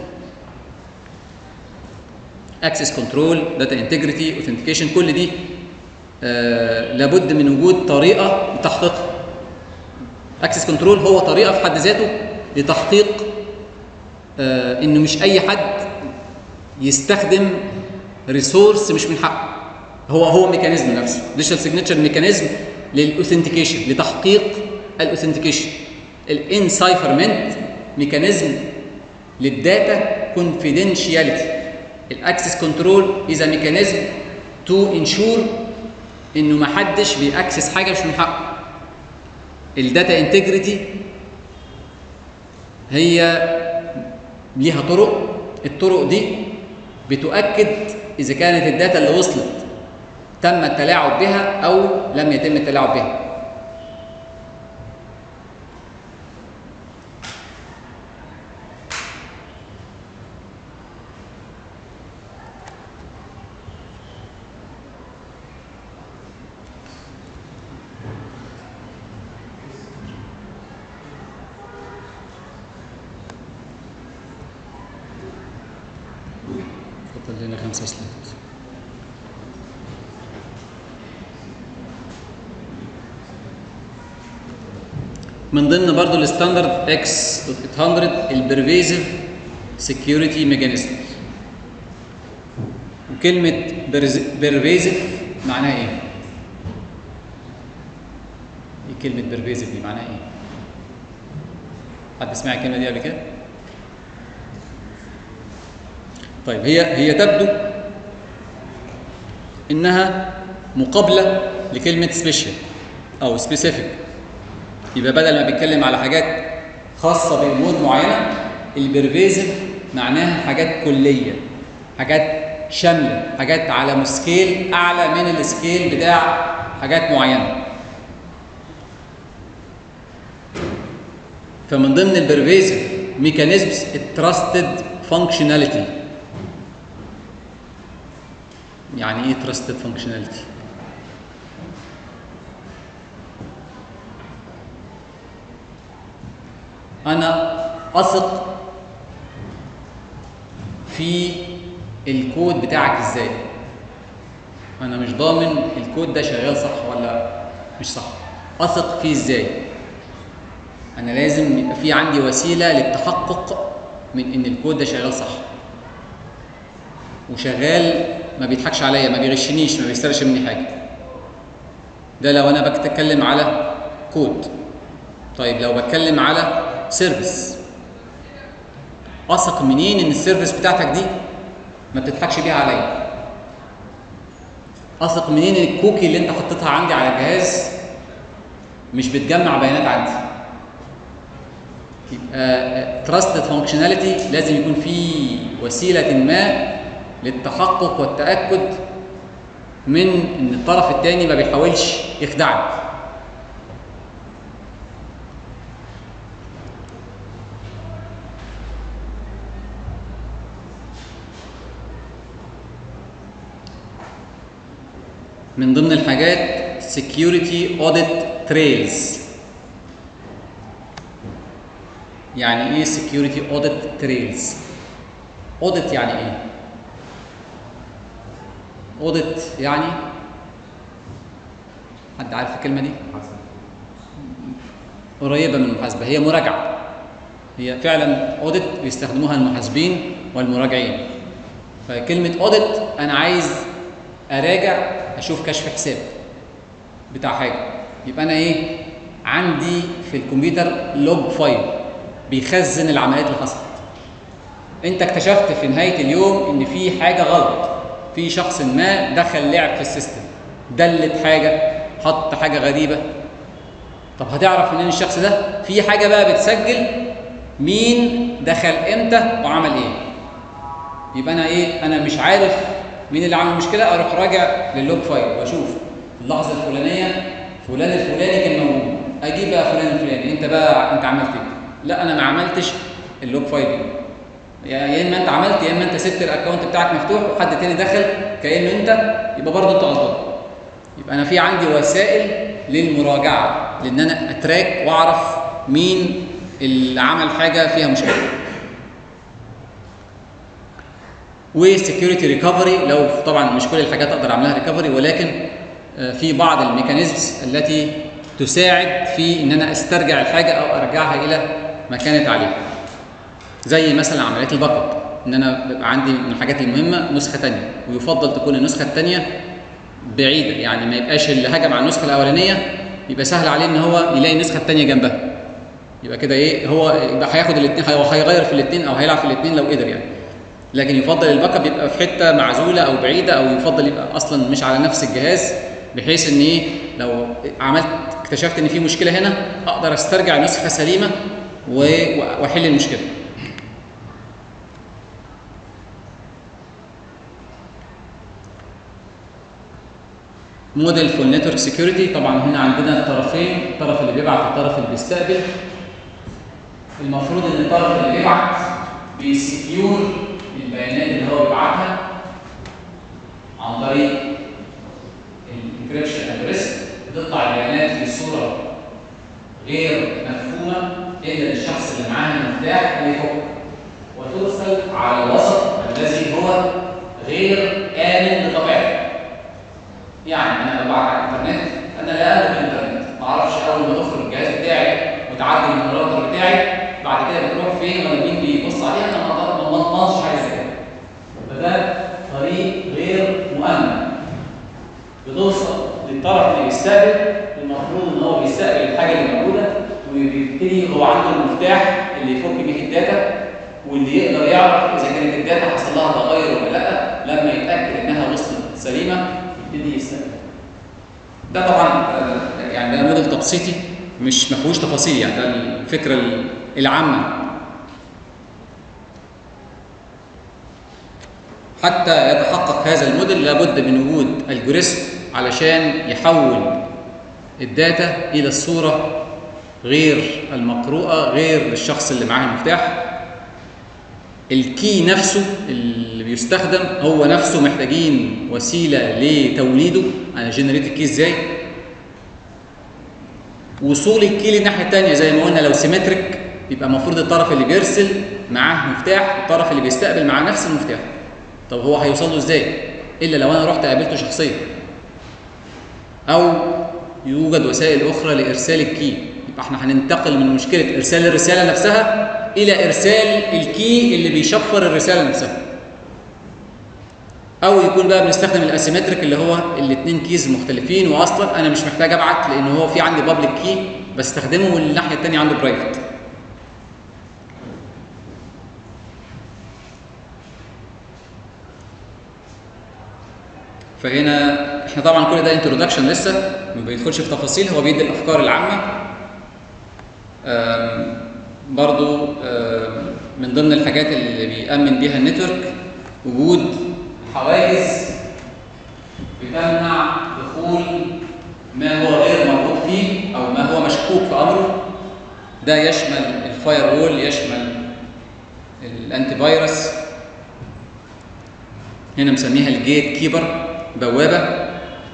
اكسس كنترول داتا انتجريتي اوثنتيكيشن كل دي آه لابد من وجود طريقه لتحقيقها اكسس كنترول هو طريقه في حد ذاته لتحقيق آه انه مش اي حد يستخدم ريسورس مش من حقه هو هو ميكانيزم نفسه ديجيتال سيجنتشر ميكانيزم للاوثنتيكيشن لتحقيق الاوثنتيكيشن الانسايفرمنت ميكانيزم للداتا كونفيدنشياليتي الاكسس كنترول از ميكانيزم تو انشور انه ما حدش بيأكسس حاجه مش من حقه الداتا انتجريتي هي ليها طرق الطرق دي بتؤكد اذا كانت الداتا اللي وصلت تم التلاعب بها او لم يتم التلاعب بها فاضل لنا خمسة سلايد من ضمن برضو الستاندرد اكس 800 البرفيزيف سكيورتي ميكانيزم وكلمة برفيزيف معناها ايه؟ ايه كلمة برفيزيف دي معناها ايه؟ حد سمع الكلمة دي قبل كده؟ طيب هي هي تبدو انها مقابله لكلمه سبيشال او سبيسيفيك يبقى بدل ما بيتكلم على حاجات خاصه بامور معينه البرفيزيف معناها حاجات كليه حاجات شامله حاجات على سكيل اعلى من السكيل بتاع حاجات معينه فمن ضمن البرفيزيف ميكانيزمز التراستد فانكشناليتي يعني ايه تراستد فانكشناليتي انا اثق في الكود بتاعك ازاي انا مش ضامن الكود ده شغال صح ولا مش صح اثق فيه ازاي انا لازم يبقى في عندي وسيله للتحقق من ان الكود ده شغال صح وشغال ما بيضحكش عليا ما بيغشنيش ما بيسرقش مني حاجه ده لو انا بتكلم على كود طيب لو بتكلم على سيرفيس اثق منين ان السيرفيس بتاعتك دي ما بتضحكش بيها عليا اثق منين ان الكوكي اللي انت حطيتها عندي على الجهاز مش بتجمع بيانات عندي يبقى تراستد فانكشناليتي لازم يكون في وسيله ما للتحقق والتاكد من ان الطرف الثاني ما بيحاولش يخدعك من ضمن الحاجات security audit trails يعني ايه security audit trails audit يعني ايه audit يعني حد عارف الكلمه دي قريبه من المحاسبه هي مراجعه هي فعلا اوديت بيستخدموها المحاسبين والمراجعين فكلمه اوديت انا عايز اراجع اشوف كشف حساب بتاع حاجه يبقى انا ايه عندي في الكمبيوتر لوج فايل بيخزن العمليات اللي حصلت انت اكتشفت في نهايه اليوم ان في حاجه غلط في شخص ما دخل لعب في السيستم دلت حاجه حط حاجه غريبه طب هتعرف منين الشخص ده في حاجه بقى بتسجل مين دخل امتى وعمل ايه يبقى انا ايه انا مش عارف مين اللي عمل مشكله اروح راجع للوج فايل واشوف اللحظه الفلانيه فلان الفلاني كان موجود اجيب بقى فلان الفلاني انت بقى انت عملت ايه لا انا ما عملتش اللوج فايل دي يا اما انت عملت يا اما انت سبت الاكونت بتاعك مفتوح وحد تاني دخل كانه انت يبقى برضه انت غلطان يبقى انا في عندي وسائل للمراجعه لان انا اتراك واعرف مين اللي عمل حاجه فيها مشكله وسكيورتي ريكفري لو طبعا مش كل الحاجات اقدر اعملها ريكفري ولكن في بعض الميكانيزمز التي تساعد في ان انا استرجع الحاجه او ارجعها الى ما كانت عليه زي مثلا عمليات الباك اب ان انا بيبقى عندي من الحاجات المهمه نسخه ثانيه ويفضل تكون النسخه الثانيه بعيده يعني ما يبقاش اللي هجم على النسخه الاولانيه يبقى سهل عليه ان هو يلاقي النسخه الثانيه جنبها يبقى كده ايه هو يبقى هياخد الاثنين هو هيغير في الاثنين او هيلعب في الاثنين لو قدر يعني لكن يفضل الباك اب يبقى في حته معزوله او بعيده او يفضل يبقى اصلا مش على نفس الجهاز بحيث ان ايه لو عملت اكتشفت ان في مشكله هنا اقدر استرجع نسخه سليمه واحل المشكله موديل فول نتورك سكيورتي طبعا هنا عندنا الطرفين الطرف اللي بيبعت والطرف اللي بيستقبل المفروض ان الطرف اللي بيبعت بيسكيور البيانات اللي هو بيبعتها عن طريق الانكريبشن ادريس بتطلع البيانات في صوره غير مفهومه الا للشخص اللي معاه المفتاح اللي يفك وترسل على الوسط الذي هو فين ولا مين بيبص عليها انا ما أقدر- ما اضمنش حاجه زي كده فده طريق غير مؤمن بتوصل للطرف اللي بيستقبل المفروض ان هو بيستقبل الحاجه اللي موجوده وبيبتدي هو عنده المفتاح اللي يفك به الداتا واللي يقدر يعرف اذا كانت الداتا حصل لها تغير ولا لا لما يتاكد انها وصلت سليمه يبتدي يستقبل ده طبعا آه، يعني ده موديل تبسيطي مش ما فيهوش تفاصيل يعني ده الفكره العامه حتى يتحقق هذا الموديل لابد من وجود الجوريزم علشان يحول الداتا الى الصوره غير المقروءه غير الشخص اللي معاه المفتاح الكي نفسه اللي بيستخدم هو نفسه محتاجين وسيله لتوليده انا جنريت الكي ازاي وصول الكي للناحيه الثانيه زي ما قلنا لو سيمتريك يبقى المفروض الطرف اللي بيرسل معاه مفتاح الطرف اللي بيستقبل معاه نفس المفتاح طب هو هيوصل له ازاي الا لو انا رحت قابلته شخصيا او يوجد وسائل اخرى لارسال الكي يبقى احنا هننتقل من مشكله ارسال الرساله نفسها الى ارسال الكي اللي بيشفر الرساله نفسها او يكون بقى بنستخدم الاسيمتريك اللي هو الاثنين كيز مختلفين واصلا انا مش محتاج ابعت لان هو في عندي بابليك كي بستخدمه والناحيه الثانيه عنده برايفت فهنا احنا طبعا كل ده انترودكشن لسه ما بيدخلش في تفاصيل هو بيدي الافكار العامه آم، برضو آم، من ضمن الحاجات اللي بيأمن بيها النتورك وجود حواجز بتمنع دخول ما هو غير مرغوب فيه او ما هو مشكوك في امره ده يشمل الفاير وول يشمل الانتي فيروس هنا مسميها الجيت كيبر بوابه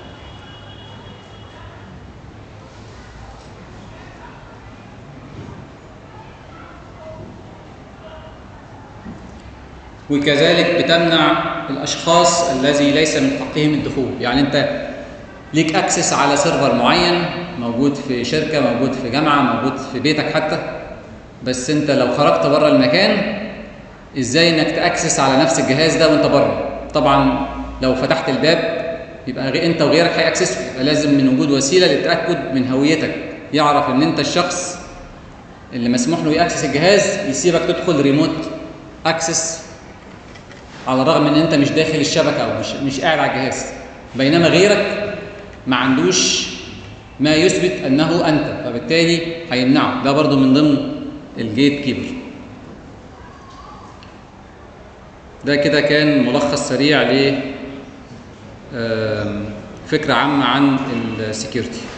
وكذلك بتمنع الاشخاص الذي ليس من حقهم الدخول يعني انت ليك اكسس على سيرفر معين موجود في شركه موجود في جامعه موجود في بيتك حتى بس انت لو خرجت بره المكان ازاي انك تاكسس على نفس الجهاز ده وانت بره طبعا لو فتحت الباب يبقى غي- انت وغيرك هيأكسسوا يبقى لازم من وجود وسيله للتاكد من هويتك يعرف ان انت الشخص اللي مسموح له ياكسس الجهاز يسيبك تدخل ريموت اكسس على الرغم ان انت مش داخل الشبكه او مش مش قاعد على الجهاز بينما غيرك ما عندوش ما يثبت انه انت فبالتالي هيمنعه ده برضو من ضمن الجيت كيبر ده كده كان ملخص سريع ل آم، فكره عامه عن السكيورتي